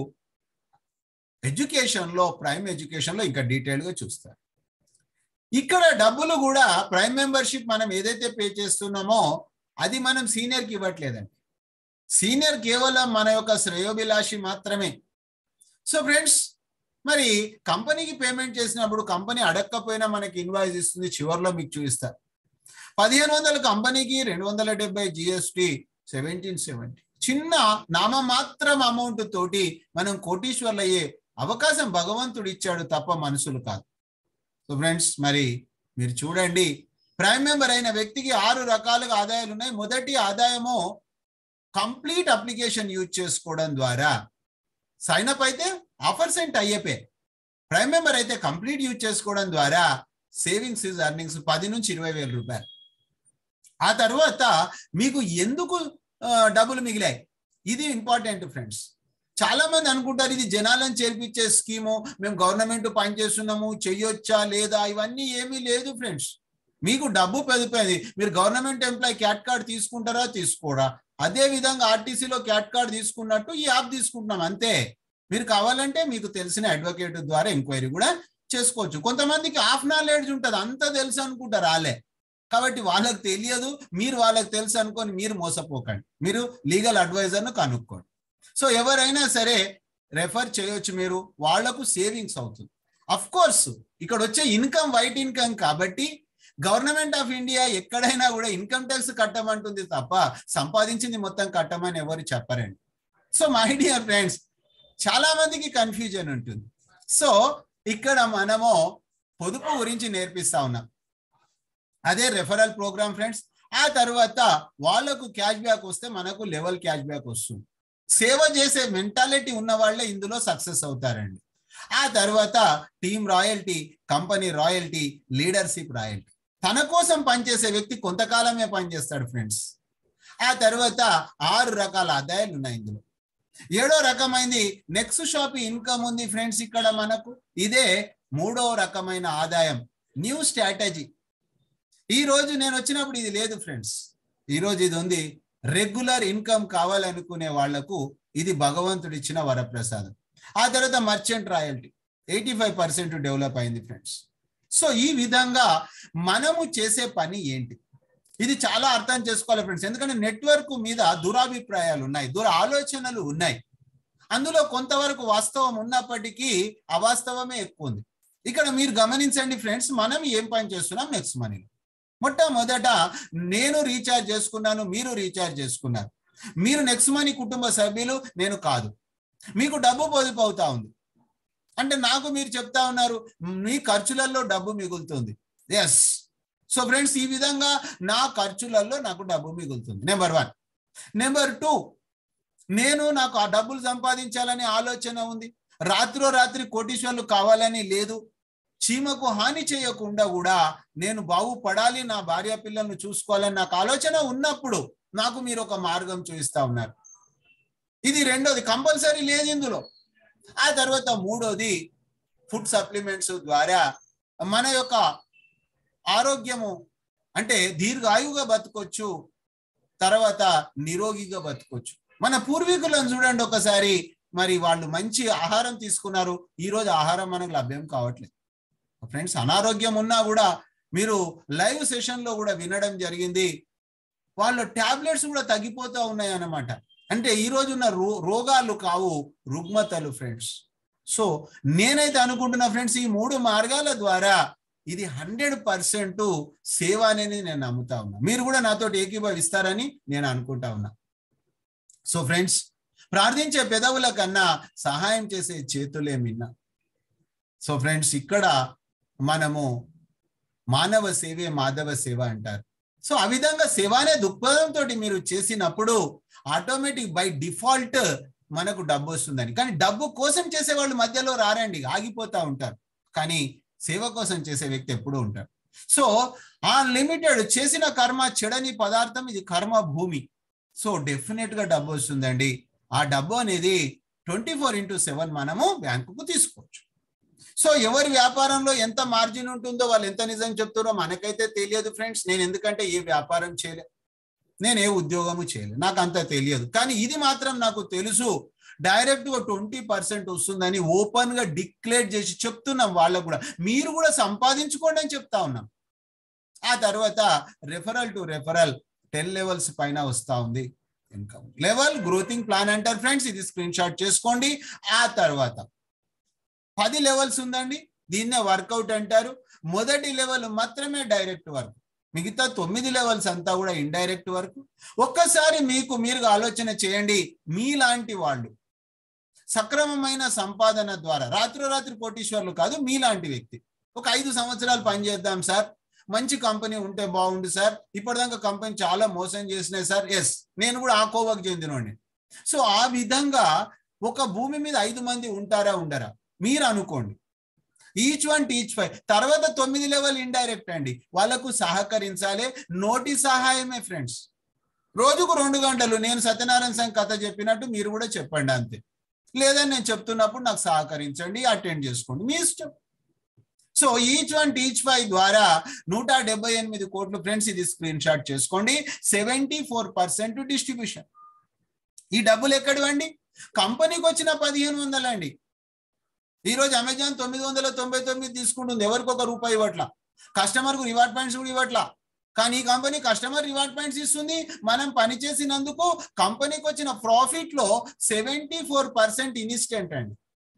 ఎడ్యుకేషన్లో ప్రైమ్ ఎడ్యుకేషన్లో ఇంకా డీటెయిల్గా చూస్తారు ఇక్కడ డబ్బులు కూడా ప్రైమ్ మెంబర్షిప్ మనం ఏదైతే పే చేస్తున్నామో అది మనం సీనియర్కి ఇవ్వట్లేదండి సీనియర్ కేవలం మన యొక్క శ్రేయోభిలాషి మాత్రమే సో ఫ్రెండ్స్ మరి కంపెనీకి పేమెంట్ చేసినప్పుడు కంపెనీ అడగకపోయినా మనకి ఇన్వాయిస్ ఇస్తుంది చివరిలో మీకు చూపిస్తారు పదిహేను వందల కంపెనీకి రెండు వందల డెబ్బై జిఎస్టి సెవెంటీన్ సెవెంటీ చిన్న నామ మాత్రం అమౌంట్ తోటి మనం కోటీశ్వర్లు అయ్యే అవకాశం భగవంతుడు ఇచ్చాడు తప్ప మనుషులు కాదు సో ఫ్రెండ్స్ మరి మీరు చూడండి ప్రైమ్ మెంబర్ అయిన వ్యక్తికి ఆరు రకాలుగా ఆదాయాలు ఉన్నాయి మొదటి ఆదాయము కంప్లీట్ అప్లికేషన్ యూజ్ చేసుకోవడం ద్వారా సైన్ అప్ అయితే ఆఫర్స్ అండ్ టైఅపే ప్రైమ్ మెంబర్ అయితే కంప్లీట్ యూజ్ చేసుకోవడం ద్వారా సేవింగ్స్ ఇస్ అర్నింగ్స్ పది నుంచి ఇరవై వేల రూపాయలు ఆ తర్వాత మీకు ఎందుకు డబ్బులు మిగిలాయి ఇది ఇంపార్టెంట్ ఫ్రెండ్స్ చాలా మంది అనుకుంటారు ఇది జనాలను చేర్పించే స్కీము మేము గవర్నమెంట్ పనిచేస్తున్నాము చెయ్యొచ్చా లేదా ఇవన్నీ ఏమీ లేదు ఫ్రెండ్స్ మీకు డబ్బు పెదిపోయింది మీరు గవర్నమెంట్ ఎంప్లాయ్ క్యాట్ కార్డ్ తీసుకుంటారా తీసుకోరా అదే విధంగా ఆర్టీసీలో క్యాట్ కార్డ్ తీసుకున్నట్టు ఈ యాప్ తీసుకుంటున్నాం అంతే మీరు కావాలంటే మీకు తెలిసిన అడ్వకేట్ ద్వారా ఎంక్వైరీ కూడా చేసుకోవచ్చు కొంతమందికి హాఫ్ నాలెడ్జ్ ఉంటుంది అంత తెలుసు అనుకుంటారు రాలే కాబట్టి వాళ్ళకి తెలియదు మీరు వాళ్ళకి తెలుసు అనుకొని మీరు మోసపోకండి మీరు లీగల్ అడ్వైజర్ను కనుక్కోండి సో ఎవరైనా సరే రెఫర్ చేయొచ్చు మీరు వాళ్లకు సేవింగ్స్ అవుతుంది అఫ్ కోర్స్ ఇక్కడ వచ్చే ఇన్కమ్ వైట్ ఇన్కమ్ కాబట్టి గవర్నమెంట్ ఆఫ్ ఇండియా ఎక్కడైనా కూడా ఇన్కమ్ ట్యాక్స్ కట్టమంటుంది తప్ప సంపాదించింది మొత్తం కట్టమని ఎవరు చెప్పరండి సో మై డియర్ ఫ్రెండ్స్ చాలా మందికి కన్ఫ్యూజన్ ఉంటుంది సో ఇక్కడ మనము పొదుపు గురించి నేర్పిస్తా ఉన్నాం అదే రెఫరల్ ప్రోగ్రామ్ ఫ్రెండ్స్ ఆ తర్వాత వాళ్ళకు క్యాష్ బ్యాక్ వస్తే మనకు లెవెల్ క్యాష్ బ్యాక్ వస్తుంది సేవ చేసే మెంటాలిటీ ఉన్న వాళ్ళే ఇందులో సక్సెస్ అవుతారండి ఆ తర్వాత team royalty company royalty leadership royalty తన కోసం పనిచేసే వ్యక్తి కొంతకాలమే పనిచేస్తాడు ఫ్రెండ్స్ ఆ తర్వాత ఆరు రకాల ఆదాయాలు ఉన్నాయి ఇందులో ఏడో రకమైంది నెక్స్ట్ షాప్ ఇన్కమ్ ఉంది ఫ్రెండ్స్ ఇక్కడ మనకు ఇదే మూడో రకమైన ఆదాయం న్యూ స్ట్రాటజీ ఈ రోజు నేను వచ్చినప్పుడు ఇది లేదు ఫ్రెండ్స్ ఈ రోజు ఇది ఉంది రెగ్యులర్ ఇన్కమ్ కావాలనుకునే వాళ్లకు ఇది భగవంతుడు ఇచ్చిన వరప్రసాదం ఆ తర్వాత merchant royalty eighty five percent develop అయింది ఫ్రెండ్స్ సో ఈ విధంగా మనము చేసే పని ఏంటి ఇది చాలా అర్థం చేసుకోవాలి ఫ్రెండ్స్ ఎందుకంటే నెట్వర్క్ మీద దురాభిప్రాయాలు ఉన్నాయి దుర ఆలోచనలు ఉన్నాయి అందులో కొంతవరకు వాస్తవం ఉన్నప్పటికీ అవాస్తవమే ఎక్కువ ఉంది ఇక్కడ మీరు గమనించండి ఫ్రెండ్స్ మనం ఏం పని చేస్తున్నాం నెక్స్ట్ మనీలో మొట్టమొదట నేను రీఛార్జ్ చేసుకున్నాను మీరు రీఛార్జ్ చేసుకున్నారు మీరు నెక్స్ట్ మనీ కుటుంబ సభ్యులు నేను కాదు మీకు డబ్బు పొదుపు అవుతా ఉంది అంటే నాకు మీరు చెప్తా ఉన్నారు మీ ఖర్చులలో డబ్బు మిగులుతుంది ఎస్ సో ఫ్రెండ్స్ ఈ విధంగా నా ఖర్చులలో నాకు డబ్బు మిగులుతుంది నెంబర్ వన్ నెంబర్ టూ నేను నాకు ఆ డబ్బులు సంపాదించాలనే ఆలోచన ఉంది రాత్రో రాత్రి కోటీశ్వర్లు కావాలని లేదు చీమకు హాని చేయకుండా కూడా నేను బాగుపడాలి నా భార్య పిల్లల్ని చూసుకోవాలని నాకు ఆలోచన ఉన్నప్పుడు నాకు మీరు ఒక మార్గం చూపిస్తా ఉన్నారు ఇది రెండోది కంపల్సరీ లేదు ఇందులో ఆ తర్వాత మూడోది ఫుడ్ సప్లిమెంట్స్ ద్వారా మన యొక్క ఆరోగ్యము అంటే దీర్ఘాయువుగా బతకొచ్చు తర్వాత నిరోగిగా బతకొచ్చు మన పూర్వీకులను చూడండి ఒకసారి మరి వాళ్ళు మంచి ఆహారం తీసుకున్నారు ఈ రోజు ఆహారం మనకు లభ్యం కావట్లేదు ఫ్రెండ్స్ అనారోగ్యం ఉన్నా కూడా మీరు లైవ్ సెషన్ లో కూడా వినడం జరిగింది వాళ్ళ టాబ్లెట్స్ కూడా తగ్గిపోతూ ఉన్నాయి అన్నమాట అంటే ఈ రోజున్న రో రోగాలు కావు రుగ్మతలు ఫ్రెండ్స్ సో నేనైతే అనుకుంటున్నా ఫ్రెండ్స్ ఈ మూడు మార్గాల ద్వారా ఇది హండ్రెడ్ పర్సెంట్ సేవ అనేది నేను నమ్ముతా ఉన్నా మీరు కూడా నాతో ఏకీభవిస్తారని నేను అనుకుంటా ఉన్నా సో ఫ్రెండ్స్ ప్రార్థించే పెదవుల కన్నా సహాయం చేసే చేతులే మిన్న సో ఫ్రెండ్స్ ఇక్కడ మనము మానవ సేవే మాధవ సేవ అంటారు సో ఆ విధంగా సేవానే దృక్పథంతో మీరు చేసినప్పుడు ఆటోమేటిక్ బై డిఫాల్ట్ మనకు డబ్బు వస్తుందని కానీ డబ్బు కోసం చేసే వాళ్ళు మధ్యలో రారండి ఆగిపోతా ఉంటారు కానీ సేవ కోసం చేసే వ్యక్తి ఎప్పుడూ ఉంటాడు సో ఆ లిమిటెడ్ చేసిన కర్మ చెడని పదార్థం ఇది కర్మ భూమి సో డెఫినెట్ గా డబ్బు వస్తుందండి ఆ డబ్బు అనేది ట్వంటీ ఫోర్ ఇంటూ సెవెన్ మనము బ్యాంకుకు తీసుకోవచ్చు సో ఎవరి వ్యాపారంలో ఎంత మార్జిన్ ఉంటుందో వాళ్ళు ఎంత నిజం చెప్తారో మనకైతే తెలియదు ఫ్రెండ్స్ నేను ఎందుకంటే ఏ వ్యాపారం చేయలే నేను ఏ ఉద్యోగము చేయలేదు నాకు అంత తెలియదు కానీ ఇది మాత్రం నాకు తెలుసు డైరెక్ట్ గా ట్వంటీ పర్సెంట్ వస్తుందని ఓపెన్ గా డిక్లేర్ చేసి చెప్తున్నాం వాళ్ళకు కూడా మీరు కూడా సంపాదించుకోండి అని చెప్తా ఉన్నాం ఆ తర్వాత referral to referral ten levels పైన వస్తా ఉంది ఇన్కమ్ లెవెల్ గ్రోతింగ్ ప్లాన్ అంటారు ఫ్రెండ్స్ ఇది స్క్రీన్ షాట్ చేసుకోండి ఆ తర్వాత పది లెవెల్స్ ఉందండి దీన్నే వర్కౌట్ అంటారు మొదటి లెవెల్ మాత్రమే డైరెక్ట్ వర్క్ మిగతా తొమ్మిది లెవెల్స్ అంతా కూడా ఇండైరెక్ట్ వర్క్ ఒక్కసారి మీకు మీరు ఆలోచన చేయండి మీలాంటి వాళ్ళు సక్రమమైన సంపాదన ద్వారా రాత్రి రాత్రి కోటీశ్వర్లు కాదు మీలాంటి వ్యక్తి ఒక ఐదు సంవత్సరాలు పనిచేద్దాం సార్ మంచి కంపెనీ ఉంటే బాగుండు సార్ ఇప్పటిదాకా కంపెనీ చాలా మోసం చేసినాయి సార్ ఎస్ నేను కూడా ఆ కోవకు చెందినోండి సో ఆ విధంగా ఒక భూమి మీద ఐదు మంది ఉంటారా ఉండరా మీరు అనుకోండి ఈచ్ వన్ టీచ్ ఫైవ్ తర్వాత తొమ్మిది లెవెల్ ఇండైరెక్ట్ అండి వాళ్ళకు సహకరించాలి నోటి సహాయమే ఫ్రెండ్స్ రోజుకు రెండు గంటలు నేను సత్యనారాయణ సంఘ్ కథ చెప్పినట్టు మీరు కూడా చెప్పండి అంతే లేదని నేను చెప్తున్నప్పుడు నాకు సహకరించండి అటెండ్ చేసుకోండి మీ ఇష్టం so each one teach five ద్వారా నూట డెబ్బై ఎనిమిది కోట్లు ఫ్రెండ్స్ ఇది స్క్రీన్ షాట్ చేసుకోండి సెవెంటీ ఫోర్ పర్సెంట్ డిస్ట్రిబ్యూషన్ ఈ డబ్బులు ఎక్కడివండి కంపెనీకి వచ్చిన పదిహేను వందలండి ఈ రోజు అమెజాన్ తొమ్మిది వందల తొంభై తొమ్మిది తీసుకుంటుంది ఎవరికి ఒక రూపాయి ఇవ్వట్లా కస్టమర్ కు రివార్డ్ పాయింట్స్ కూడా ఇవ్వట్లా కానీ ఈ కంపెనీ కస్టమర్ రివార్డ్ పాయింట్స్ ఇస్తుంది మనం పని చేసినందుకు కంపెనీకి వచ్చిన ప్రాఫిట్ లో సెవెంటీ ఫోర్ పర్సెంట్ ఇన్స్టెంట్ అండి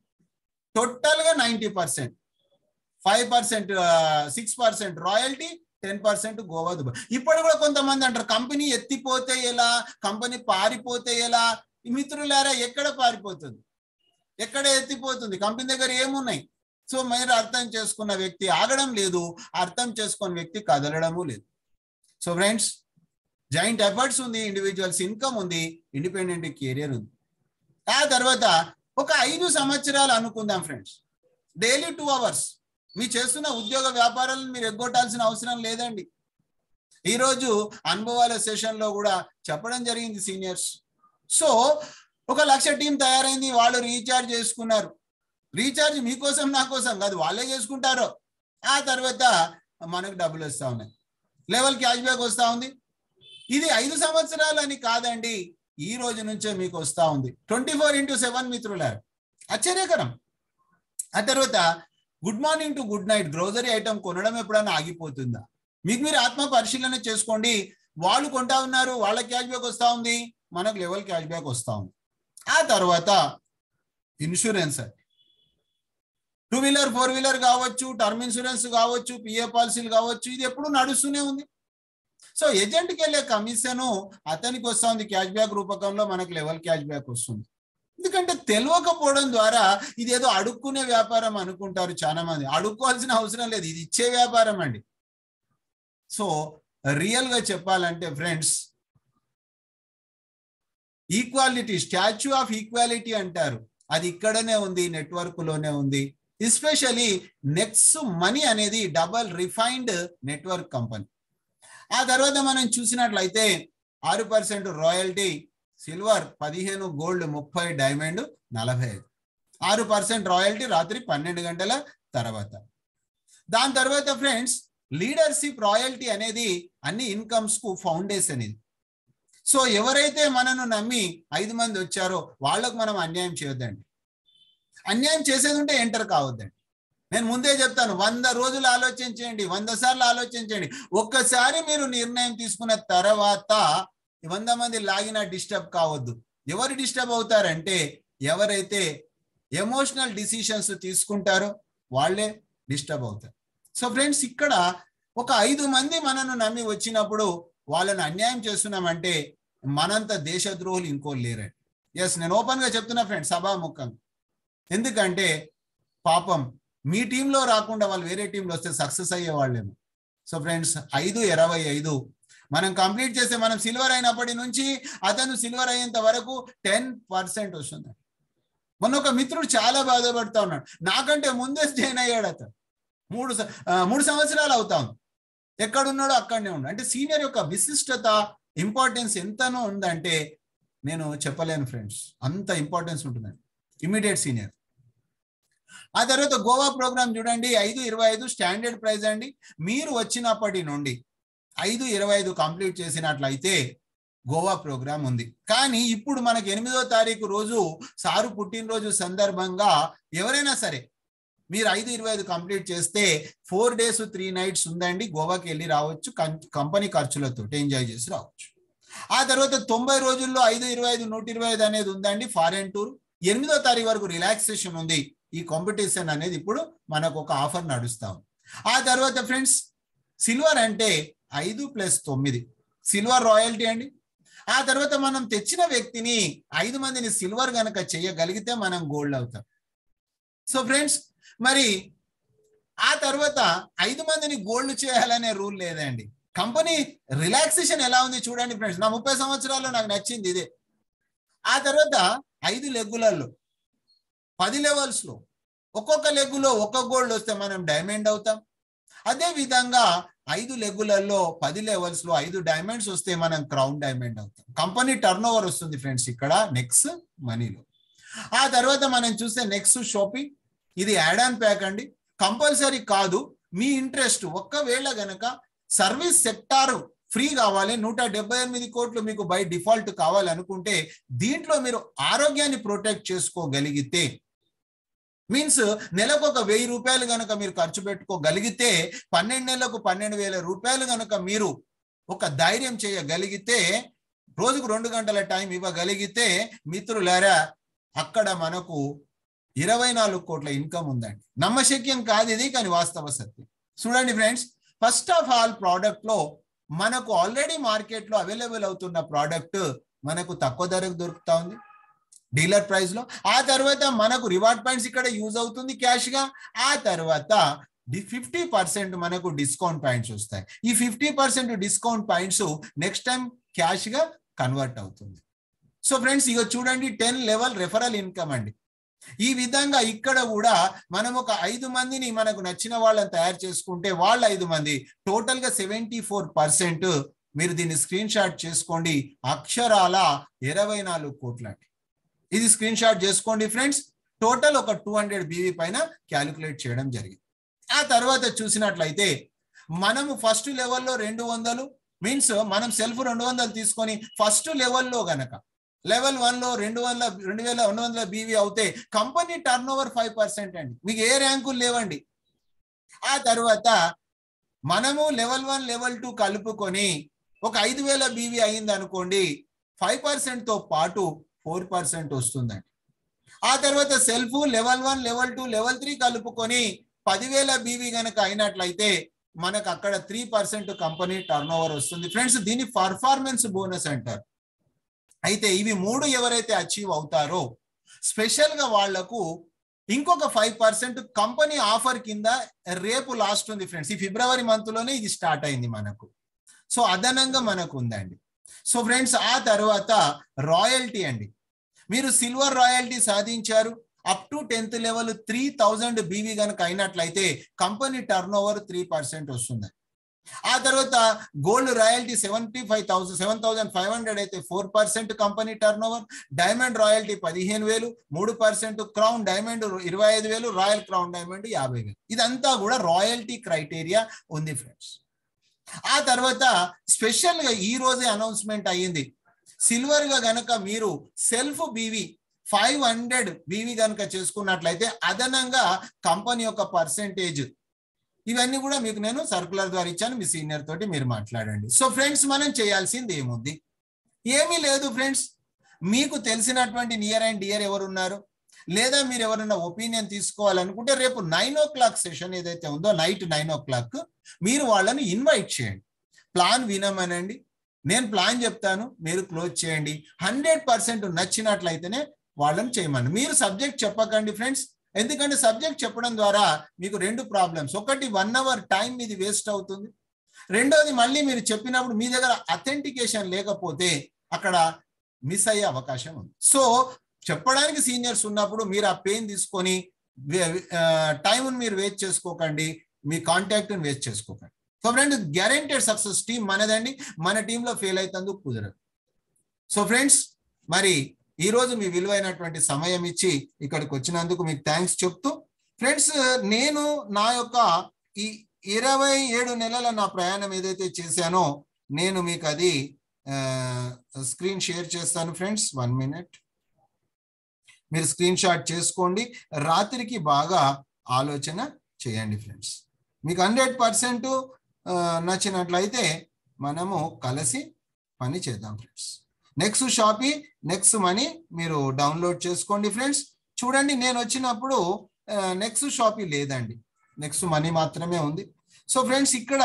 టోటల్ గా ninety percent five percent six percent royalty ten percent Goa Dubai ఇప్పుడు కూడా కొంతమంది అంటారు కంపెనీ ఎత్తిపోతే ఎలా కంపెనీ పారిపోతే ఎలా మిత్రులారా ఎక్కడ పారిపోతుంది ఎక్కడ ఎత్తిపోతుంది కంపెనీ దగ్గర ఏమున్నాయి సో మీరు అర్థం చేసుకున్న వ్యక్తి ఆగడం లేదు అర్థం చేసుకున్న వ్యక్తి కదలడము లేదు సో ఫ్రెండ్స్ జాయింట్ ఎఫర్ట్స్ ఉంది ఇండివిజువల్స్ ఇన్కమ్ ఉంది ఇండిపెండెంట్ కెరియర్ ఉంది ఆ తర్వాత ఒక ఐదు సంవత్సరాలు అనుకుందాం ఫ్రెండ్స్ డైలీ టూ అవర్స్ మీ చేస్తున్న ఉద్యోగ వ్యాపారాలను మీరు ఎగ్గొట్టాల్సిన అవసరం లేదండి ఈరోజు అనుభవాల సెషన్లో కూడా చెప్పడం జరిగింది సీనియర్స్ సో ఒక లక్ష టీం తయారైంది వాళ్ళు రీఛార్జ్ చేసుకున్నారు రీఛార్జ్ మీకోసం నా కోసం కాదు వాళ్ళే చేసుకుంటారు ఆ తర్వాత మనకు డబ్బులు వస్తూ ఉన్నాయి లెవెల్ క్యాష్ బ్యాక్ వస్తూ ఉంది ఇది ఐదు సంవత్సరాలు అని కాదండి ఈ రోజు నుంచే మీకు వస్తూ ఉంది ట్వంటీ ఫోర్ ఇంటూ సెవెన్ మిత్రుల ఆశ్చర్యకరం ఆ తర్వాత good morning to good night grocery item కొనడం ఎప్పుడైనా ఆగిపోతుందా మీకు మీరు ఆత్మ పరిశీలన చేసుకోండి వాళ్ళు కొంటా ఉన్నారు వాళ్ళ క్యాష్ బ్యాక్ వస్తూ ఉంది మనకు లెవెల్ క్యాష్ బ్యాక్ వస్తూ ఉంది ఆ తర్వాత insurance two wheeler four wheeler కావచ్చు టర్మ్ ఇన్సూరెన్స్ కావచ్చు పిఏ పాలసీలు కావచ్చు ఇది ఎప్పుడు నడుస్తూనే ఉంది సో ఏజెంట్కి వెళ్ళే కమిషన్ అతనికి వస్తుంది క్యాష్ బ్యాక్ రూపకంలో మనకు లెవెల్ క్యాష్ బ్యాక్ వస్తుంది ఎందుకంటే తెలియకపోవడం ద్వారా ఇది ఏదో అడుక్కునే వ్యాపారం అనుకుంటారు చాలా మంది అడుక్కోవాల్సిన అవసరం లేదు ఇది ఇచ్చే వ్యాపారం అండి సో రియల్ గా చెప్పాలంటే friends equality statue of equality అంటారు అది ఇక్కడనే ఉంది నెట్వర్క్ లోనే ఉంది ఎస్పెషలీ నెక్స్ట్ మనీ అనేది డబల్ రిఫైన్డ్ నెట్వర్క్ కంపెనీ ఆ తర్వాత మనం చూసినట్లయితే ఆరు పర్సెంట్ రాయల్టీ సిల్వర్ పదిహేను గోల్డ్ ముప్పై డైమండ్ నలభై ఐదు ఆరు పర్సెంట్ రాయల్టీ రాత్రి పన్నెండు గంటల తర్వాత దాని తర్వాత ఫ్రెండ్స్ లీడర్షిప్ రాయల్టీ అనేది అన్ని ఇన్కమ్స్ కు ఫౌండేషన్ ఇది సో ఎవరైతే మనను నమ్మి ఐదు మంది వచ్చారో వాళ్ళకు మనం అన్యాయం చేయొద్దండి అన్యాయం చేసేది ఉంటే ఎంటర్ కావద్దండి నేను ముందే చెప్తాను వంద రోజులు ఆలోచించండి వంద సార్లు ఆలోచించండి ఒక్కసారి మీరు నిర్ణయం తీసుకున్న తర్వాత వంద మంది లాగిన డిస్టర్బ్ కావద్దు ఎవరు డిస్టర్బ్ అవుతారంటే ఎవరైతే ఎమోషనల్ డిసిషన్స్ తీసుకుంటారో వాళ్ళే డిస్టర్బ్ అవుతారు సో ఫ్రెండ్స్ ఇక్కడ ఒక ఐదు మంది మనను నమ్మి వచ్చినప్పుడు వాళ్ళని అన్యాయం చేస్తున్నామంటే మనంత దేశద్రోహులు ఇంకో లేరండి ఎస్ నేను ఓపెన్ గా చెప్తున్నా ఫ్రెండ్స్ సభాముఖంగా ఎందుకంటే పాపం మీ టీంలో రాకుండా వాళ్ళు వేరే టీంలో వస్తే సక్సెస్ అయ్యే వాళ్ళేమో సో ఫ్రెండ్స్ ఐదు ఇరవై ఐదు మనం కంప్లీట్ చేస్తే మనం సిల్వర్ అయినప్పటి నుంచి అతను సిల్వర్ అయ్యేంత వరకు టెన్ పర్సెంట్ వస్తుంది మొన్న ఒక మిత్రుడు చాలా బాధపడుతూ ఉన్నాడు నాకంటే ముందే జాయిన్ అయ్యాడు అతను మూడు మూడు సంవత్సరాలు అవుతా ఉంది ఎక్కడున్నాడో అక్కడనే ఉన్నాడు అంటే సీనియర్ యొక్క విశిష్టత ఇంపార్టెన్స్ ఎంతనో ఉందంటే నేను చెప్పలేను ఫ్రెండ్స్ అంత ఇంపార్టెన్స్ ఉంటుందండి ఇమీడియట్ సీనియర్ ఆ తర్వాత గోవా ప్రోగ్రామ్ చూడండి ఐదు ఇరవై ఐదు స్టాండర్డ్ ప్రైజ్ అండి మీరు వచ్చినప్పటి నుండి ఐదు ఇరవై ఐదు కంప్లీట్ చేసినట్లయితే గోవా ప్రోగ్రామ్ ఉంది కానీ ఇప్పుడు మనకి ఎనిమిదో తారీఖు రోజు సారు పుట్టినరోజు సందర్భంగా ఎవరైనా సరే మీరు ఐదు ఇరవై ఐదు కంప్లీట్ చేస్తే ఫోర్ డేస్ త్రీ నైట్స్ ఉందండి గోవాకి వెళ్ళి రావచ్చు కంపెనీ ఖర్చులతో ఎంజాయ్ చేసి రావచ్చు ఆ తర్వాత తొంభై రోజుల్లో ఐదు ఇరవై ఐదు నూట ఇరవై ఐదు అనేది ఉందండి ఫారెన్ టూర్ ఎనిమిదో తారీఖు వరకు రిలాక్సేషన్ ఉంది ఈ కాంపిటీషన్ అనేది ఇప్పుడు మనకు ఒక ఆఫర్ నడుస్తాం ఆ తర్వాత ఫ్రెండ్స్ సిల్వర్ అంటే ఐదు ప్లస్ తొమ్మిది సిల్వర్ రాయల్టీ అండి ఆ తర్వాత మనం తెచ్చిన వ్యక్తిని ఐదు మందిని సిల్వర్ గనక చేయగలిగితే మనం గోల్డ్ అవుతాం సో ఫ్రెండ్స్ మరి ఆ తర్వాత ఐదు మందిని గోల్డ్ చేయాలనే రూల్ లేదండి కంపెనీ రిలాక్సేషన్ ఎలా ఉంది చూడండి ఫ్రెండ్స్ నా ముప్పై సంవత్సరాల్లో నాకు నచ్చింది ఇదే ఆ తర్వాత ఐదు లెగ్గులలో పది లెవెల్స్ లో ఒక్కొక్క లెగ్గులో ఒక్కొక్క గోల్డ్ వస్తే మనం డైమండ్ అవుతాం అదే విధంగా ఐదు లెగ్గులలో పది లెవెల్స్ లో ఐదు డైమండ్స్ వస్తే మనం క్రౌన్ డైమండ్ అవుతాం కంపెనీ టర్న్ ఓవర్ వస్తుంది ఫ్రెండ్స్ ఇక్కడ నెక్స్ట్ మనీలో ఆ తర్వాత మనం చూస్తే నెక్స్ట్ షాపింగ్ ఇది యాడ్ ఆన్ ప్యాక్ అండి కంపల్సరీ కాదు మీ ఇంట్రెస్ట్ ఒక్కవేళ గనక సర్వీస్ సెక్టార్ ఫ్రీ కావాలి నూట డెబ్బై ఎనిమిది కోట్లు మీకు బై డిఫాల్ట్ కావాలనుకుంటే దీంట్లో మీరు ఆరోగ్యాన్ని ప్రొటెక్ట్ చేసుకోగలిగితే మీన్స్ నెలకు ఒక వెయ్యి రూపాయలు కనుక మీరు ఖర్చు పెట్టుకోగలిగితే పన్నెండు నెలలకు పన్నెండు వేల రూపాయలు కనుక మీరు ఒక ధైర్యం చేయగలిగితే రోజుకు రెండు గంటల టైం ఇవ్వగలిగితే మిత్రులారా అక్కడ మనకు ఇరవై నాలుగు కోట్ల ఇన్కమ్ ఉందండి నమ్మశక్యం కాదు ఇది కానీ వాస్తవ సత్యం చూడండి friends first of all product లో మనకు ఆల్రెడీ మార్కెట్ లో అవైలబుల్ అవుతున్న ప్రోడక్ట్ మనకు తక్కువ ధరకు దొరుకుతా ఉంది డీలర్ ప్రైస్ లో ఆ తర్వాత మనకు రివార్డ్ పాయింట్స్ ఇక్కడ యూజ్ అవుతుంది క్యాష్ గా ఆ తర్వాత ఫిఫ్టీ పర్సెంట్ మనకు డిస్కౌంట్ పాయింట్స్ వస్తాయి ఈ fifty percent discount points next time cash గా కన్వర్ట్ అవుతుంది సో ఫ్రెండ్స్ ఇక చూడండి టెన్ లెవెల్ రెఫరల్ ఇన్కమ్ అండి ఈ విధంగా ఇక్కడ కూడా మనం ఒక ఐదు మందిని మనకు నచ్చిన వాళ్ళని తయారు చేసుకుంటే వాళ్ళ ఐదు మంది టోటల్ గా సెవెంటీ ఫోర్ పర్సెంట్ మీరు దీన్ని స్క్రీన్ షాట్ చేసుకోండి అక్షరాల ఇరవై నాలుగు కోట్లండి ఇది స్క్రీన్ షాట్ చేసుకోండి ఫ్రెండ్స్ టోటల్ ఒక టూ హండ్రెడ్ బీవీ పైన క్యాలిక్యులేట్ చేయడం జరిగింది ఆ తర్వాత చూసినట్లయితే మనము ఫస్ట్ లెవెల్లో రెండు వందలు మీన్స్ మనం సెల్ఫ్ రెండు వందలు తీసుకొని ఫస్ట్ లెవెల్లో గనక లెవెల్ వన్ లో రెండు వందల రెండు వేల రెండు వందల బీవీ అవుతే company turn over five percent అండి మీకు ఏ ర్యాంకులు లేవండి ఆ తర్వాత మనము లెవెల్ వన్ లెవెల్ టూ కలుపుకొని ఒక ఐదు వేల బీవీ అయింది అనుకోండి ఫైవ్ పర్సెంట్ తో పాటు ఫోర్ పర్సెంట్ వస్తుందండి ఆ తర్వాత self level one level two level three కలుపుకొని పదివేల బీవీ గనక అయినట్లయితే మనకు అక్కడ three percent company turn over వస్తుంది ఫ్రెండ్స్ దీన్ని పర్ఫార్మెన్స్ బోనస్ అంటారు అయితే ఇవి మూడు ఎవరైతే అచీవ్ అవుతారో స్పెషల్ గా వాళ్లకు ఇంకొక ఫైవ్ పర్సెంట్ కంపెనీ ఆఫర్ కింద రేపు లాస్ట్ ఉంది ఫ్రెండ్స్ ఈ ఫిబ్రవరి మంత్ లోనే ఇది స్టార్ట్ అయింది మనకు సో అదనంగా మనకు ఉందండి సో ఫ్రెండ్స్ ఆ తర్వాత రాయల్టీ అండి మీరు సిల్వర్ రాయల్టీ సాధించారు up to tenth level three thousand BV కనుక అయినట్లయితే company turn over three percent వస్తుంది ఆ తర్వాత gold royalty seventy five thousand seven thousand five hundred అయితే four percent company turn over diamond royalty పదిహేను వేలు మూడు పర్సెంట్ క్రౌన్ డైమండ్ ఇరవై ఐదు వేలు రాయల్ క్రౌన్ డైమండ్ యాభై వేలు ఇదంతా కూడా రాయల్టీ క్రైటీరియా ఉంది ఫ్రెండ్స్ ఆ తర్వాత స్పెషల్ గా ఈ రోజే అనౌన్స్మెంట్ అయ్యింది సిల్వర్ గా గనక మీరు self BV five hundred BV కనుక చేసుకున్నట్లయితే అదనంగా కంపెనీ యొక్క పర్సెంటేజ్ ఇవన్నీ కూడా మీకు నేను సర్కులర్ ద్వారా ఇచ్చాను మీ సీనియర్ తోటి మీరు మాట్లాడండి సో ఫ్రెండ్స్ మనం చేయాల్సింది ఏముంది ఏమీ లేదు ఫ్రెండ్స్ మీకు తెలిసినటువంటి నియర్ అండ్ డియర్ ఎవరు ఉన్నారు లేదా మీరు ఎవరైనా ఒపీనియన్ తీసుకోవాలనుకుంటే రేపు నైన్ ఓ క్లాక్ సెషన్ ఏదైతే ఉందో నైట్ నైన్ ఓ క్లాక్ మీరు వాళ్ళని ఇన్వైట్ చేయండి ప్లాన్ వినమనండి నేను ప్లాన్ చెప్తాను మీరు క్లోజ్ చేయండి హండ్రెడ్ పర్సెంట్ నచ్చినట్లయితేనే వాళ్ళని చేయమని మీరు సబ్జెక్ట్ చెప్పకండి ఫ్రెండ్స్ ఎందుకంటే సబ్జెక్ట్ చెప్పడం ద్వారా మీకు రెండు ప్రాబ్లమ్స్ ఒకటి వన్ అవర్ టైం ఇది వేస్ట్ అవుతుంది రెండోది మళ్ళీ మీరు చెప్పినప్పుడు మీ దగ్గర అథెంటికేషన్ లేకపోతే అక్కడ మిస్ అయ్యే అవకాశం ఉంది సో చెప్పడానికి సీనియర్స్ ఉన్నప్పుడు మీరు ఆ పెయిన్ తీసుకొని టైంని మీరు వేస్ట్ చేసుకోకండి మీ కాంటాక్ట్ని వేస్ట్ చేసుకోకండి so friend guaranteed success team మనదండి మన టీంలో ఫెయిల్ అవుతుందుకు కుదరదు సో ఫ్రెండ్స్ మరి ఈ రోజు మీ విలువైనటువంటి సమయం ఇచ్చి ఇక్కడికి వచ్చినందుకు మీకు థ్యాంక్స్ చెప్తూ ఫ్రెండ్స్ నేను నా యొక్క ఈ ఇరవై ఏడు నెలల నా ప్రయాణం ఏదైతే చేశానో నేను మీకు అది స్క్రీన్ షేర్ చేస్తాను ఫ్రెండ్స్ వన్ మినిట్ మీరు స్క్రీన్ షాట్ చేసుకోండి రాత్రికి బాగా ఆలోచన చేయండి ఫ్రెండ్స్ మీకు హండ్రెడ్ పర్సెంట్ నచ్చినట్లయితే మనము కలిసి పని చేద్దాం friends next shopee next money మీరు డౌన్లోడ్ చేసుకోండి ఫ్రెండ్స్ చూడండి నేను వచ్చినప్పుడు నెక్స్ట్ షాపీ లేదండి నెక్స్ట్ మనీ మాత్రమే ఉంది సో ఫ్రెండ్స్ ఇక్కడ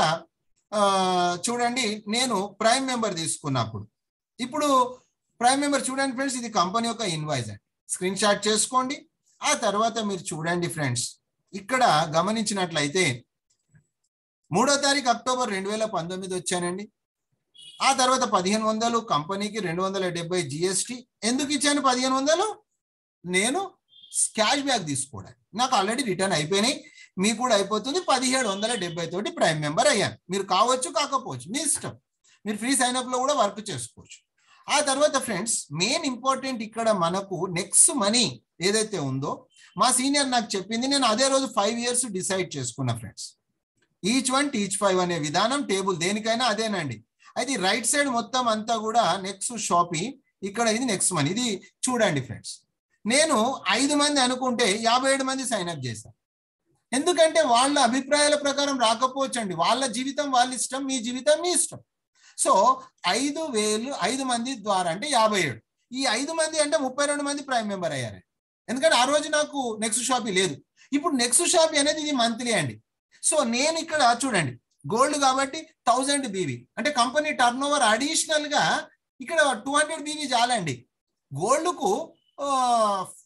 చూడండి నేను ప్రైమ్ మెంబర్ తీసుకున్నప్పుడు ఇప్పుడు ప్రైమ్ మెంబర్ చూడండి ఫ్రెండ్స్ ఇది కంపెనీ యొక్క ఇన్వాయిస్ అండి స్క్రీన్ షాట్ చేసుకోండి ఆ తర్వాత మీరు చూడండి ఫ్రెండ్స్ ఇక్కడ గమనించినట్లయితే మూడో తారీఖు అక్టోబర్ రెండు వేల పంతొమ్మిది వచ్చానండి ఆ తర్వాత పదిహేను వందలు కంపెనీకి రెండు వందల డెబ్బై జిఎస్టి ఎందుకు ఇచ్చాను పదిహేను వందలు నేను క్యాష్ బ్యాక్ తీసుకోవడానికి నాకు ఆల్రెడీ రిటర్న్ అయిపోయినాయి మీకు కూడా అయిపోతుంది పదిహేడు వందల డెబ్బై తోటి ప్రైమ్ మెంబర్ అయ్యాను మీరు కావచ్చు కాకపోవచ్చు మీ ఇష్టం మీరు ఫ్రీ సైన్అప్ లో కూడా వర్క్ చేసుకోవచ్చు ఆ తర్వాత ఫ్రెండ్స్ మెయిన్ ఇంపార్టెంట్ ఇక్కడ మనకు నెక్స్ట్ మనీ ఏదైతే ఉందో మా సీనియర్ నాకు చెప్పింది నేను అదే రోజు ఫైవ్ ఇయర్స్ డిసైడ్ చేసుకున్నా friends each one teach five అనే విధానం టేబుల్ దేనికైనా అదేనండి అయితే రైట్ సైడ్ మొత్తం అంతా కూడా నెక్స్ట్ షాపీ ఇక్కడ ఇది నెక్స్ట్ మనీ ఇది చూడండి ఫ్రెండ్స్ నేను ఐదు మంది అనుకుంటే యాభై ఏడు మంది సైన్ అప్ చేశాను ఎందుకంటే వాళ్ళ అభిప్రాయాల ప్రకారం రాకపోవచ్చండి వాళ్ళ జీవితం వాళ్ళ ఇష్టం మీ జీవితం మీ ఇష్టం సో ఐదు వేలు ఐదు మంది ద్వారా అంటే యాభై ఏడు ఈ ఐదు మంది అంటే ముప్పై రెండు మంది ప్రైమ్ మెంబర్ అయ్యారు ఎందుకంటే ఆ రోజు నాకు నెక్స్ట్ షాపీ లేదు ఇప్పుడు నెక్స్ట్ షాపీ అనేది ఇది మంత్లీ అండి సో నేను ఇక్కడ చూడండి గోల్డ్ కాబట్టి థౌజండ్ బీవీ అంటే కంపెనీ టర్న్ ఓవర్ అడిషనల్ గా ఇక్కడ టూ హండ్రెడ్ బీవీ చాలండి గోల్డ్కు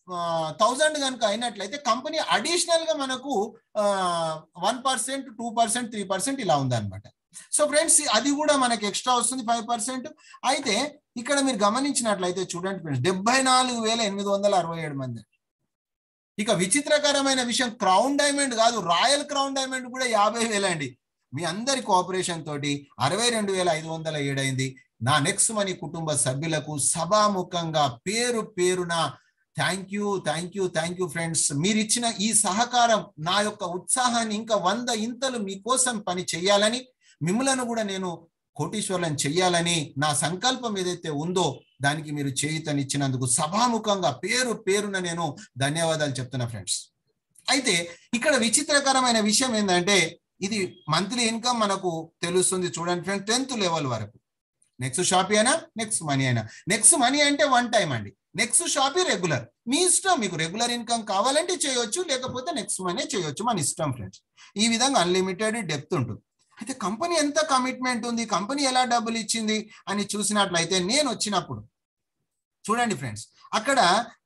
థౌజండ్ కనుక అయినట్లయితే కంపెనీ అడిషనల్ గా మనకు one percent two percent three percent ఇలా ఉందన్నమాట సో ఫ్రెండ్స్ అది కూడా మనకి ఎక్స్ట్రా వస్తుంది ఫైవ్ పర్సెంట్ అయితే ఇక్కడ మీరు గమనించినట్లయితే చూడండి ఫ్రెండ్స్ డెబ్బై నాలుగు వేల ఎనిమిది వందల అరవై ఏడు మంది ఇక విచిత్రకరమైన విషయం క్రౌన్ డైమండ్ కాదు రాయల్ క్రౌన్ డైమండ్ కూడా యాభై వేలండి మీ అందరి కోఆపరేషన్ తోటి అరవై రెండు వేల ఐదు వందల ఏడైంది నా నెక్స్ట్ మనీ కుటుంబ సభ్యులకు సభాముఖంగా పేరు పేరున thank you thank you thank you friends మీరు ఇచ్చిన ఈ సహకారం నా యొక్క ఉత్సాహాన్ని ఇంకా వంద ఇంతలు మీకోసం పని చేయాలని మిమ్మలను కూడా నేను కోటీశ్వర్లను చెయ్యాలని నా సంకల్పం ఏదైతే ఉందో దానికి మీరు చేయుతనిచ్చినందుకు సభాముఖంగా పేరు పేరున నేను ధన్యవాదాలు చెప్తున్నా ఫ్రెండ్స్ అయితే ఇక్కడ విచిత్రకరమైన విషయం ఏంటంటే ఇది మంత్లీ ఇన్కమ్ మనకు తెలుస్తుంది చూడండి ఫ్రెండ్ టెన్త్ లెవెల్ వరకు నెక్స్ట్ షాపీ అయినా నెక్స్ట్ మనీ అయినా నెక్స్ట్ మనీ అంటే వన్ టైం అండి నెక్స్ట్ షాపీ రెగ్యులర్ మీ ఇష్టం మీకు రెగ్యులర్ ఇన్కమ్ కావాలంటే చేయొచ్చు లేకపోతే నెక్స్ట్ మనీ చేయొచ్చు మన ఇష్టం ఫ్రెండ్స్ ఈ విధంగా అన్లిమిటెడ్ డెప్త్ ఉంటుంది అయితే కంపెనీ ఎంత కమిట్మెంట్ ఉంది కంపెనీ ఎలా డబ్బులు ఇచ్చింది అని చూసినట్లయితే నేను వచ్చినప్పుడు చూడండి ఫ్రెండ్స్ అక్కడ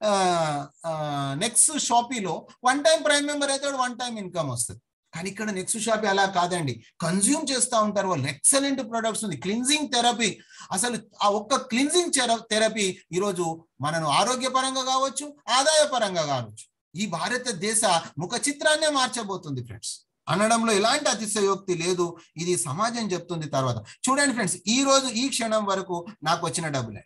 నెక్స్ట్ షాపీలో వన్ టైం ప్రైమ్ మెంబర్ అయితే వన్ టైం ఇన్కమ్ వస్తుంది కానీ ఇక్కడ నెక్స్ట్ షాప్ అలా కాదండి కన్జ్యూమ్ చేస్తూ ఉంటారు వాళ్ళు ఎక్సలెంట్ ప్రొడక్ట్స్ ఉంది క్లిన్జింగ్ థెరపీ అసలు ఆ ఒక్క క్లిన్జింగ్ థెరపీ ఈరోజు మనను ఆరోగ్యపరంగా కావచ్చు ఆదాయ పరంగా కావచ్చు ఈ భారతదేశ ముఖ చిత్రాన్నే మార్చబోతుంది ఫ్రెండ్స్ అనడంలో ఎలాంటి అతిశయోక్తి లేదు ఇది సమాజం చెప్తుంది తర్వాత చూడండి ఫ్రెండ్స్ ఈ రోజు ఈ క్షణం వరకు నాకు వచ్చిన డబ్బులే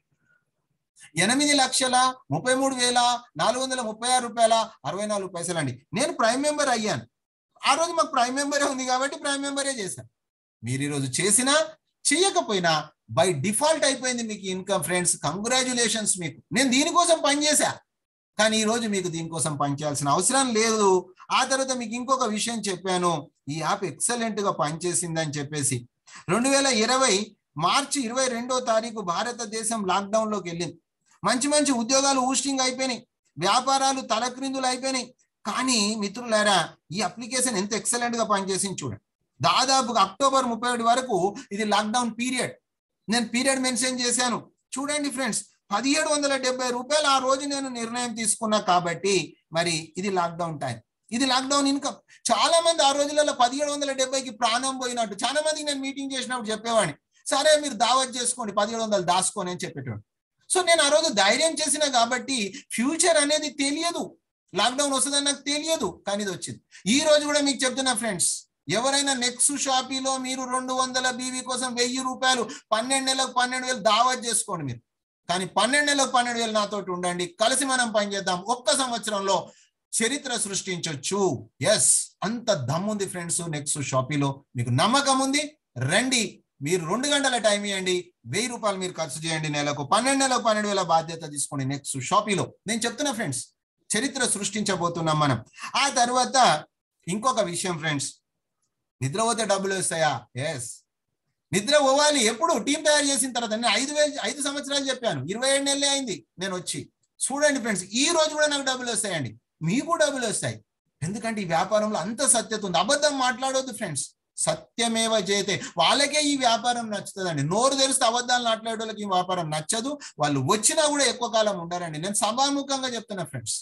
ఎనిమిది లక్షల ముప్పై మూడు వేల నాలుగు వందల ముప్పై ఆరు రూపాయల అరవై నాలుగు పైసలు అండి నేను ప్రైమ్ మెంబర్ అయ్యాను ఆ రోజు మాకు ప్రైమ్ మెంబరే ఉంది కాబట్టి ప్రైమ్ మెంబరే చేశాను మీరు ఈరోజు చేసినా చేయకపోయినా బై డిఫాల్ట్ అయిపోయింది మీకు ఇన్కమ్ ఫ్రెండ్స్ కంగ్రాచులేషన్స్ మీకు నేను దీనికోసం పనిచేశా కానీ ఈ రోజు మీకు దీనికోసం పనిచేయాల్సిన అవసరం లేదు ఆ తర్వాత మీకు ఇంకొక విషయం చెప్పాను ఈ యాప్ ఎక్సలెంట్ గా పనిచేసిందని చెప్పేసి రెండు వేల ఇరవై మార్చి ఇరవై రెండో తారీఖు భారతదేశం లాక్డౌన్ లోకి వెళ్ళింది మంచి మంచి ఉద్యోగాలు ఊస్టింగ్ అయిపోయినాయి వ్యాపారాలు తలక్రిందులు అయిపోయినాయి కానీ మిత్రులారా ఈ అప్లికేషన్ ఎంత ఎక్సలెంట్ గా పనిచేసింది చూడండి దాదాపుగా అక్టోబర్ ముప్పై ఒకటి వరకు ఇది లాక్డౌన్ పీరియడ్ నేను పీరియడ్ మెన్షన్ చేశాను చూడండి ఫ్రెండ్స్ పదిహేడు వందల డెబ్బై రూపాయలు ఆ రోజు నేను నిర్ణయం తీసుకున్నా కాబట్టి మరి ఇది లాక్డౌన్ టైం ఇది లాక్డౌన్ ఇన్కమ్ చాలా మంది ఆ రోజులలో పదిహేడు వందల డెబ్బైకి ప్రాణం పోయినట్టు చాలా మందికి నేను మీటింగ్ చేసినప్పుడు చెప్పేవాడిని సరే మీరు దావత్ చేసుకోండి పదిహేడు వందలు దాచుకొని అని చెప్పేటోడు సో నేను ఆ రోజు ధైర్యం చేసిన కాబట్టి ఫ్యూచర్ అనేది తెలియదు లాక్డౌన్ వస్తుందని నాకు తెలియదు కానీ ఇది వచ్చింది ఈ రోజు కూడా మీకు చెప్తున్నా ఫ్రెండ్స్ ఎవరైనా నెక్స్ట్ షాపీలో మీరు రెండు వందల బీవీ కోసం వెయ్యి రూపాయలు పన్నెండు నెలలకు పన్నెండు వేలు దావత్ చేసుకోండి మీరు కానీ పన్నెండు నెలలకు పన్నెండు వేలు నాతోటి ఉండండి కలిసి మనం పనిచేద్దాం ఒక్క సంవత్సరంలో చరిత్ర సృష్టించవచ్చు ఎస్ అంత దమ్ముంది ఫ్రెండ్స్ నెక్స్ట్ షాపీలో మీకు నమ్మకం ఉంది రండి మీరు రెండు గంటల టైం ఇవ్వండి వెయ్యి రూపాయలు మీరు ఖర్చు చేయండి నెలకు పన్నెండు నెలకు పన్నెండు వేల బాధ్యత తీసుకోండి నెక్స్ట్ షాపీలో నేను చెప్తున్నా ఫ్రెండ్స్ చరిత్ర సృష్టించబోతున్నాం మనం ఆ తర్వాత ఇంకొక విషయం ఫ్రెండ్స్ నిద్రపోతే డబ్బులు వస్తాయా ఎస్ నిద్ర పోవాలి ఎప్పుడు టీం తయారు చేసిన తర్వాత నేను ఐదు వేలు ఐదు సంవత్సరాలు చెప్పాను ఇరవై ఏడు నెలలే అయింది నేను వచ్చి చూడండి ఫ్రెండ్స్ ఈ రోజు కూడా నాకు డబ్బులు వస్తాయండి మీకు డబ్బులు వస్తాయి ఎందుకంటే ఈ వ్యాపారంలో అంత సత్యత ఉంది అబద్ధం మాట్లాడొద్దు ఫ్రెండ్స్ సత్యమేవ జయతే వాళ్ళకే ఈ వ్యాపారం నచ్చుతుందండి నోరు తెరిస్తే అబద్ధాలు మాట్లాడే వాళ్ళకి ఈ వ్యాపారం నచ్చదు వాళ్ళు వచ్చినా కూడా ఎక్కువ కాలం ఉండరండి నేను సభాముఖంగా చెప్తున్నా ఫ్రెండ్స్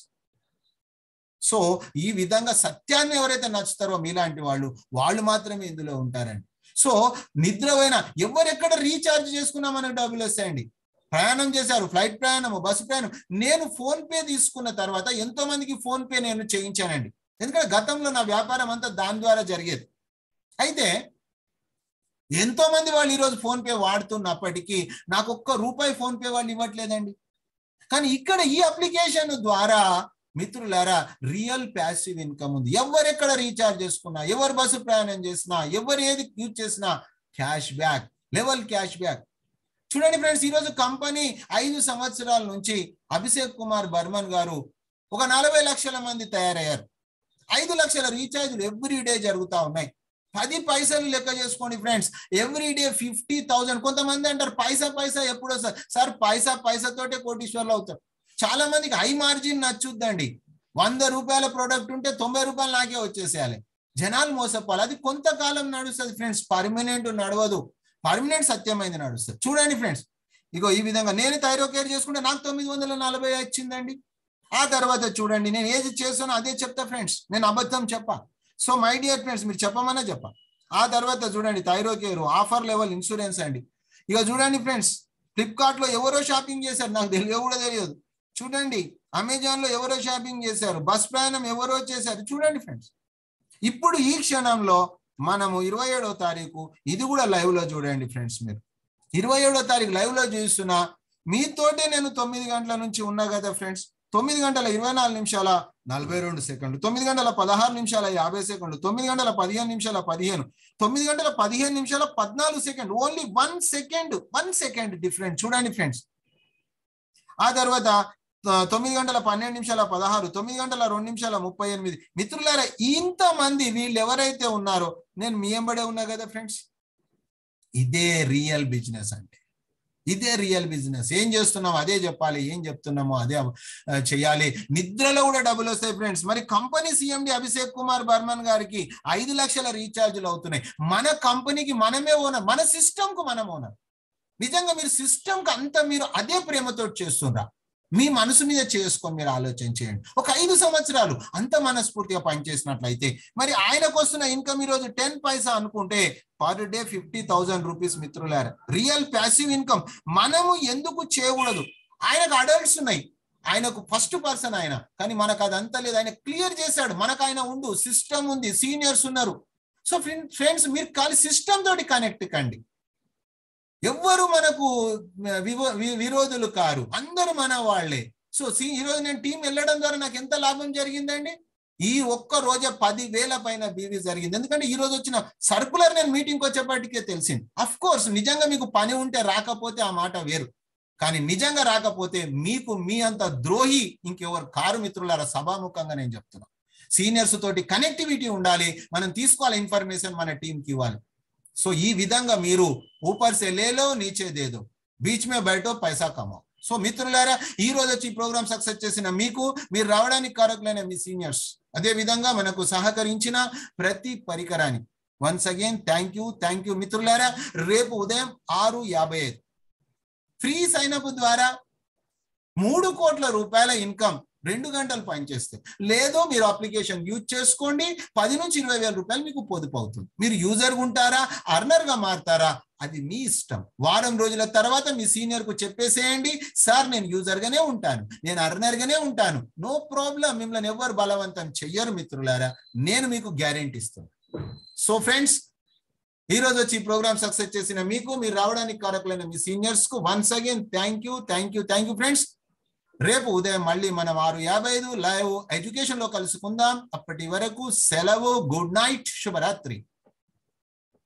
సో ఈ విధంగా సత్యాన్ని ఎవరైతే నచ్చుతారో మీలాంటి వాళ్ళు వాళ్ళు మాత్రమే ఇందులో ఉంటారండి సో నిద్రపోయిన ఎవరెక్కడ రీఛార్జ్ చేసుకున్నా మనకు డబ్బులు వస్తాయండి ప్రయాణం చేశారు ఫ్లైట్ ప్రయాణం బస్సు ప్రయాణం నేను ఫోన్ పే తీసుకున్న తర్వాత ఎంతో మందికి ఫోన్ పే నేను చేయించానండి ఎందుకంటే గతంలో నా వ్యాపారం అంతా దాని ద్వారా జరిగేది అయితే ఎంతో మంది వాళ్ళు ఈరోజు ఫోన్ పే వాడుతున్నప్పటికీ నాకు ఒక్క రూపాయి ఫోన్ పే వాళ్ళు ఇవ్వట్లేదండి కానీ ఇక్కడ ఈ అప్లికేషన్ ద్వారా మిత్రులారా రియల్ ప్యాసివ్ ఇన్కమ్ ఉంది ఎవరెక్కడ రీఛార్జ్ చేసుకున్నా ఎవరు బస్సు ప్రయాణం చేసినా ఎవరు ఏది యూజ్ చేసినా cash back level cash back చూడండి ఫ్రెండ్స్ ఈరోజు కంపెనీ ఐదు సంవత్సరాల నుంచి అభిషేక్ కుమార్ బర్మన్ గారు ఒక నలభై లక్షల మంది తయారయ్యారు ఐదు లక్షల రీఛార్జ్లు ఎవ్రీ డే జరుగుతూ ఉన్నాయి పది పైసలు లెక్క చేసుకోండి friends every day fifty thousand కొంతమంది అంటారు పైసా పైసా ఎప్పుడు వస్తారు సార్ పైసా పైసాతోటే కోటీశ్వర్లు అవుతారు చాలా మందికి హై మార్జిన్ నచ్చుద్దండి వంద రూపాయల ప్రోడక్ట్ ఉంటే తొంభై రూపాయలు నాకే వచ్చేసేయాలి జనాలు మోసపోవాలి అది కొంతకాలం నడుస్తుంది ఫ్రెండ్స్ పర్మనెంట్ నడవదు పర్మనెంట్ సత్యమైంది నడుస్తుంది చూడండి ఫ్రెండ్స్ ఇగో ఈ విధంగా నేను థైరో కేర్ చేసుకుంటే నాకు తొమ్మిది వందల నలభై వచ్చిందండి ఆ తర్వాత చూడండి నేను ఏది చేస్తానో అదే చెప్తా ఫ్రెండ్స్ నేను అబద్ధం చెప్పా సో మై డియర్ ఫ్రెండ్స్ మీరు చెప్పమనే చెప్పా ఆ తర్వాత చూడండి Thyrocare offer level insurance అండి ఇక చూడండి ఫ్రెండ్స్ ఫ్లిప్కార్ట్ లో ఎవరో షాపింగ్ చేశారు నాకు తెలియదు కూడా తెలియదు చూడండి అమెజాన్ లో ఎవరో షాపింగ్ చేశారు బస్ ప్రయాణం ఎవరో చేశారు చూడండి ఫ్రెండ్స్ ఇప్పుడు ఈ క్షణంలో మనము ఇరవై ఏడో తారీఖు ఇది కూడా లైవ్ లో చూడండి ఫ్రెండ్స్ మీరు ఇరవై ఏడో తారీఖు లైవ్ లో చూస్తున్నా మీతోటే నేను తొమ్మిది గంటల నుంచి ఉన్నా కదా ఫ్రెండ్స్ తొమ్మిది గంటల ఇరవై నాలుగు నిమిషాల నలభై రెండు సెకండ్లు తొమ్మిది గంటల పదహారు నిమిషాల యాభై సెకండ్లు తొమ్మిది గంటల పదిహేను నిమిషాల పదిహేను తొమ్మిది గంటల పదిహేను నిమిషాల పద్నాలుగు second only one second one second different చూడండి ఫ్రెండ్స్ ఆ తర్వాత తొమ్మిది గంటల పన్నెండు నిమిషాల పదహారు తొమ్మిది గంటల రెండు నిమిషాల ముప్పై ఎనిమిది మిత్రులారా ఇంతమంది వీళ్ళు ఎవరైతే ఉన్నారో నేను మీ ఎంబడే ఉన్నా కదా ఫ్రెండ్స్ ఇదే రియల్ బిజినెస్ అంటే ఇదే రియల్ బిజినెస్ ఏం చేస్తున్నాం అదే చెప్పాలి ఏం చెప్తున్నామో అదే చేయాలి నిద్రలో కూడా డబ్బులు వస్తాయి ఫ్రెండ్స్ మరి కంపెనీ సిఎండి అభిషేక్ కుమార్ బర్మన్ గారికి ఐదు లక్షల రీఛార్జ్లు అవుతున్నాయి మన కంపెనీకి మనమే ఓనర్ మన సిస్టమ్ కు మనం ఓనర్ నిజంగా మీరు సిస్టమ్ కు అంత మీరు అదే ప్రేమతో చేస్తుండ్రా మీ మనసు మీద చేసుకొని మీరు ఆలోచన చేయండి ఒక ఐదు సంవత్సరాలు అంత మనస్ఫూర్తిగా పనిచేసినట్లయితే మరి ఆయనకు వస్తున్న ఇన్కమ్ ఈరోజు టెన్ పైసా అనుకుంటే per day fifty thousand rupees మిత్రులారా రియల్ ప్యాసివ్ ఇన్కమ్ మనము ఎందుకు చేయకూడదు ఆయనకు అడల్ట్స్ ఉన్నాయి ఆయనకు ఫస్ట్ పర్సన్ ఆయన కానీ మనకు అదంతా లేదు ఆయన క్లియర్ చేశాడు మనకు ఆయన ఉండు సిస్టమ్ ఉంది సీనియర్స్ ఉన్నారు సో ఫ్రెండ్స్ మీరు కాలి సిస్టమ్ తోటి కనెక్ట్ కండి ఎవ్వరు మనకు విరోధులు కారు అందరూ మన వాళ్లే సో ఈరోజు నేను టీం వెళ్ళడం ద్వారా నాకు ఎంత లాభం జరిగిందండి ఈ ఒక్క రోజే పది వేల పైన బీవీ జరిగింది ఎందుకంటే ఈ రోజు వచ్చిన సర్కులర్ నేను మీటింగ్కి వచ్చేప్పటికే తెలిసింది అఫ్ కోర్స్ నిజంగా మీకు పని ఉంటే రాకపోతే ఆ మాట వేరు కానీ నిజంగా రాకపోతే మీకు మీ అంత ద్రోహి ఇంకెవరు కారు మిత్రులారా సభాముఖంగా నేను చెప్తున్నా సీనియర్స్ తోటి కనెక్టివిటీ ఉండాలి మనం తీసుకోవాలి ఇన్ఫర్మేషన్ మన టీంకి ఇవ్వాలి సో ఈ విధంగా మీరు ఊపర్ సే లేలో నీచే దేదో బీచ్ మే బయటో పైసా కమాओ సో మిత్రులారా ఈ రోజు వచ్చి ప్రోగ్రామ్ సక్సెస్ చేసిన మీకు మీరు రావడానికి కారకులైన మీ సీనియర్స్ అదే విధంగా మనకు సహకరించిన ప్రతి పరికరాన్ని once again thank you thank you మిత్రులారా రేపు ఉదయం ఆరు యాభై ఐదు ఫ్రీ సైన్ అప్ ద్వారా మూడు కోట్ల రూపాయల ఇన్కమ్ రెండు గంటలు పనిచేస్తే లేదో మీరు అప్లికేషన్ యూజ్ చేసుకోండి పది నుంచి ఇరవై వేల రూపాయలు మీకు పొదుపు అవుతుంది మీరు యూజర్ ఉంటారా అర్నర్ గా మారుతారా అది మీ ఇష్టం వారం రోజుల తర్వాత మీ సీనియర్ కు చెప్పేసేయండి సార్ నేను యూజర్ గానే ఉంటాను నేను అర్నర్ గానే ఉంటాను నో ప్రాబ్లం మిమ్మల్ని ఎవరు బలవంతం చెయ్యరు మిత్రులారా నేను మీకు గ్యారెంటీ ఇస్తాను సో ఫ్రెండ్స్ ఈ రోజు వచ్చి ప్రోగ్రామ్ సక్సెస్ చేసిన మీకు మీరు రావడానికి కారకులైన మీ సీనియర్స్ కు once again thank you thank you thank you friends రేపు ఉదయం మళ్ళీ మనం ఆరు యాభై ఐదు లైవ్ ఎడ్యుకేషన్ లో కలుసుకుందాం అప్పటి వరకు సెలవు గుడ్ నైట్ శుభరాత్రి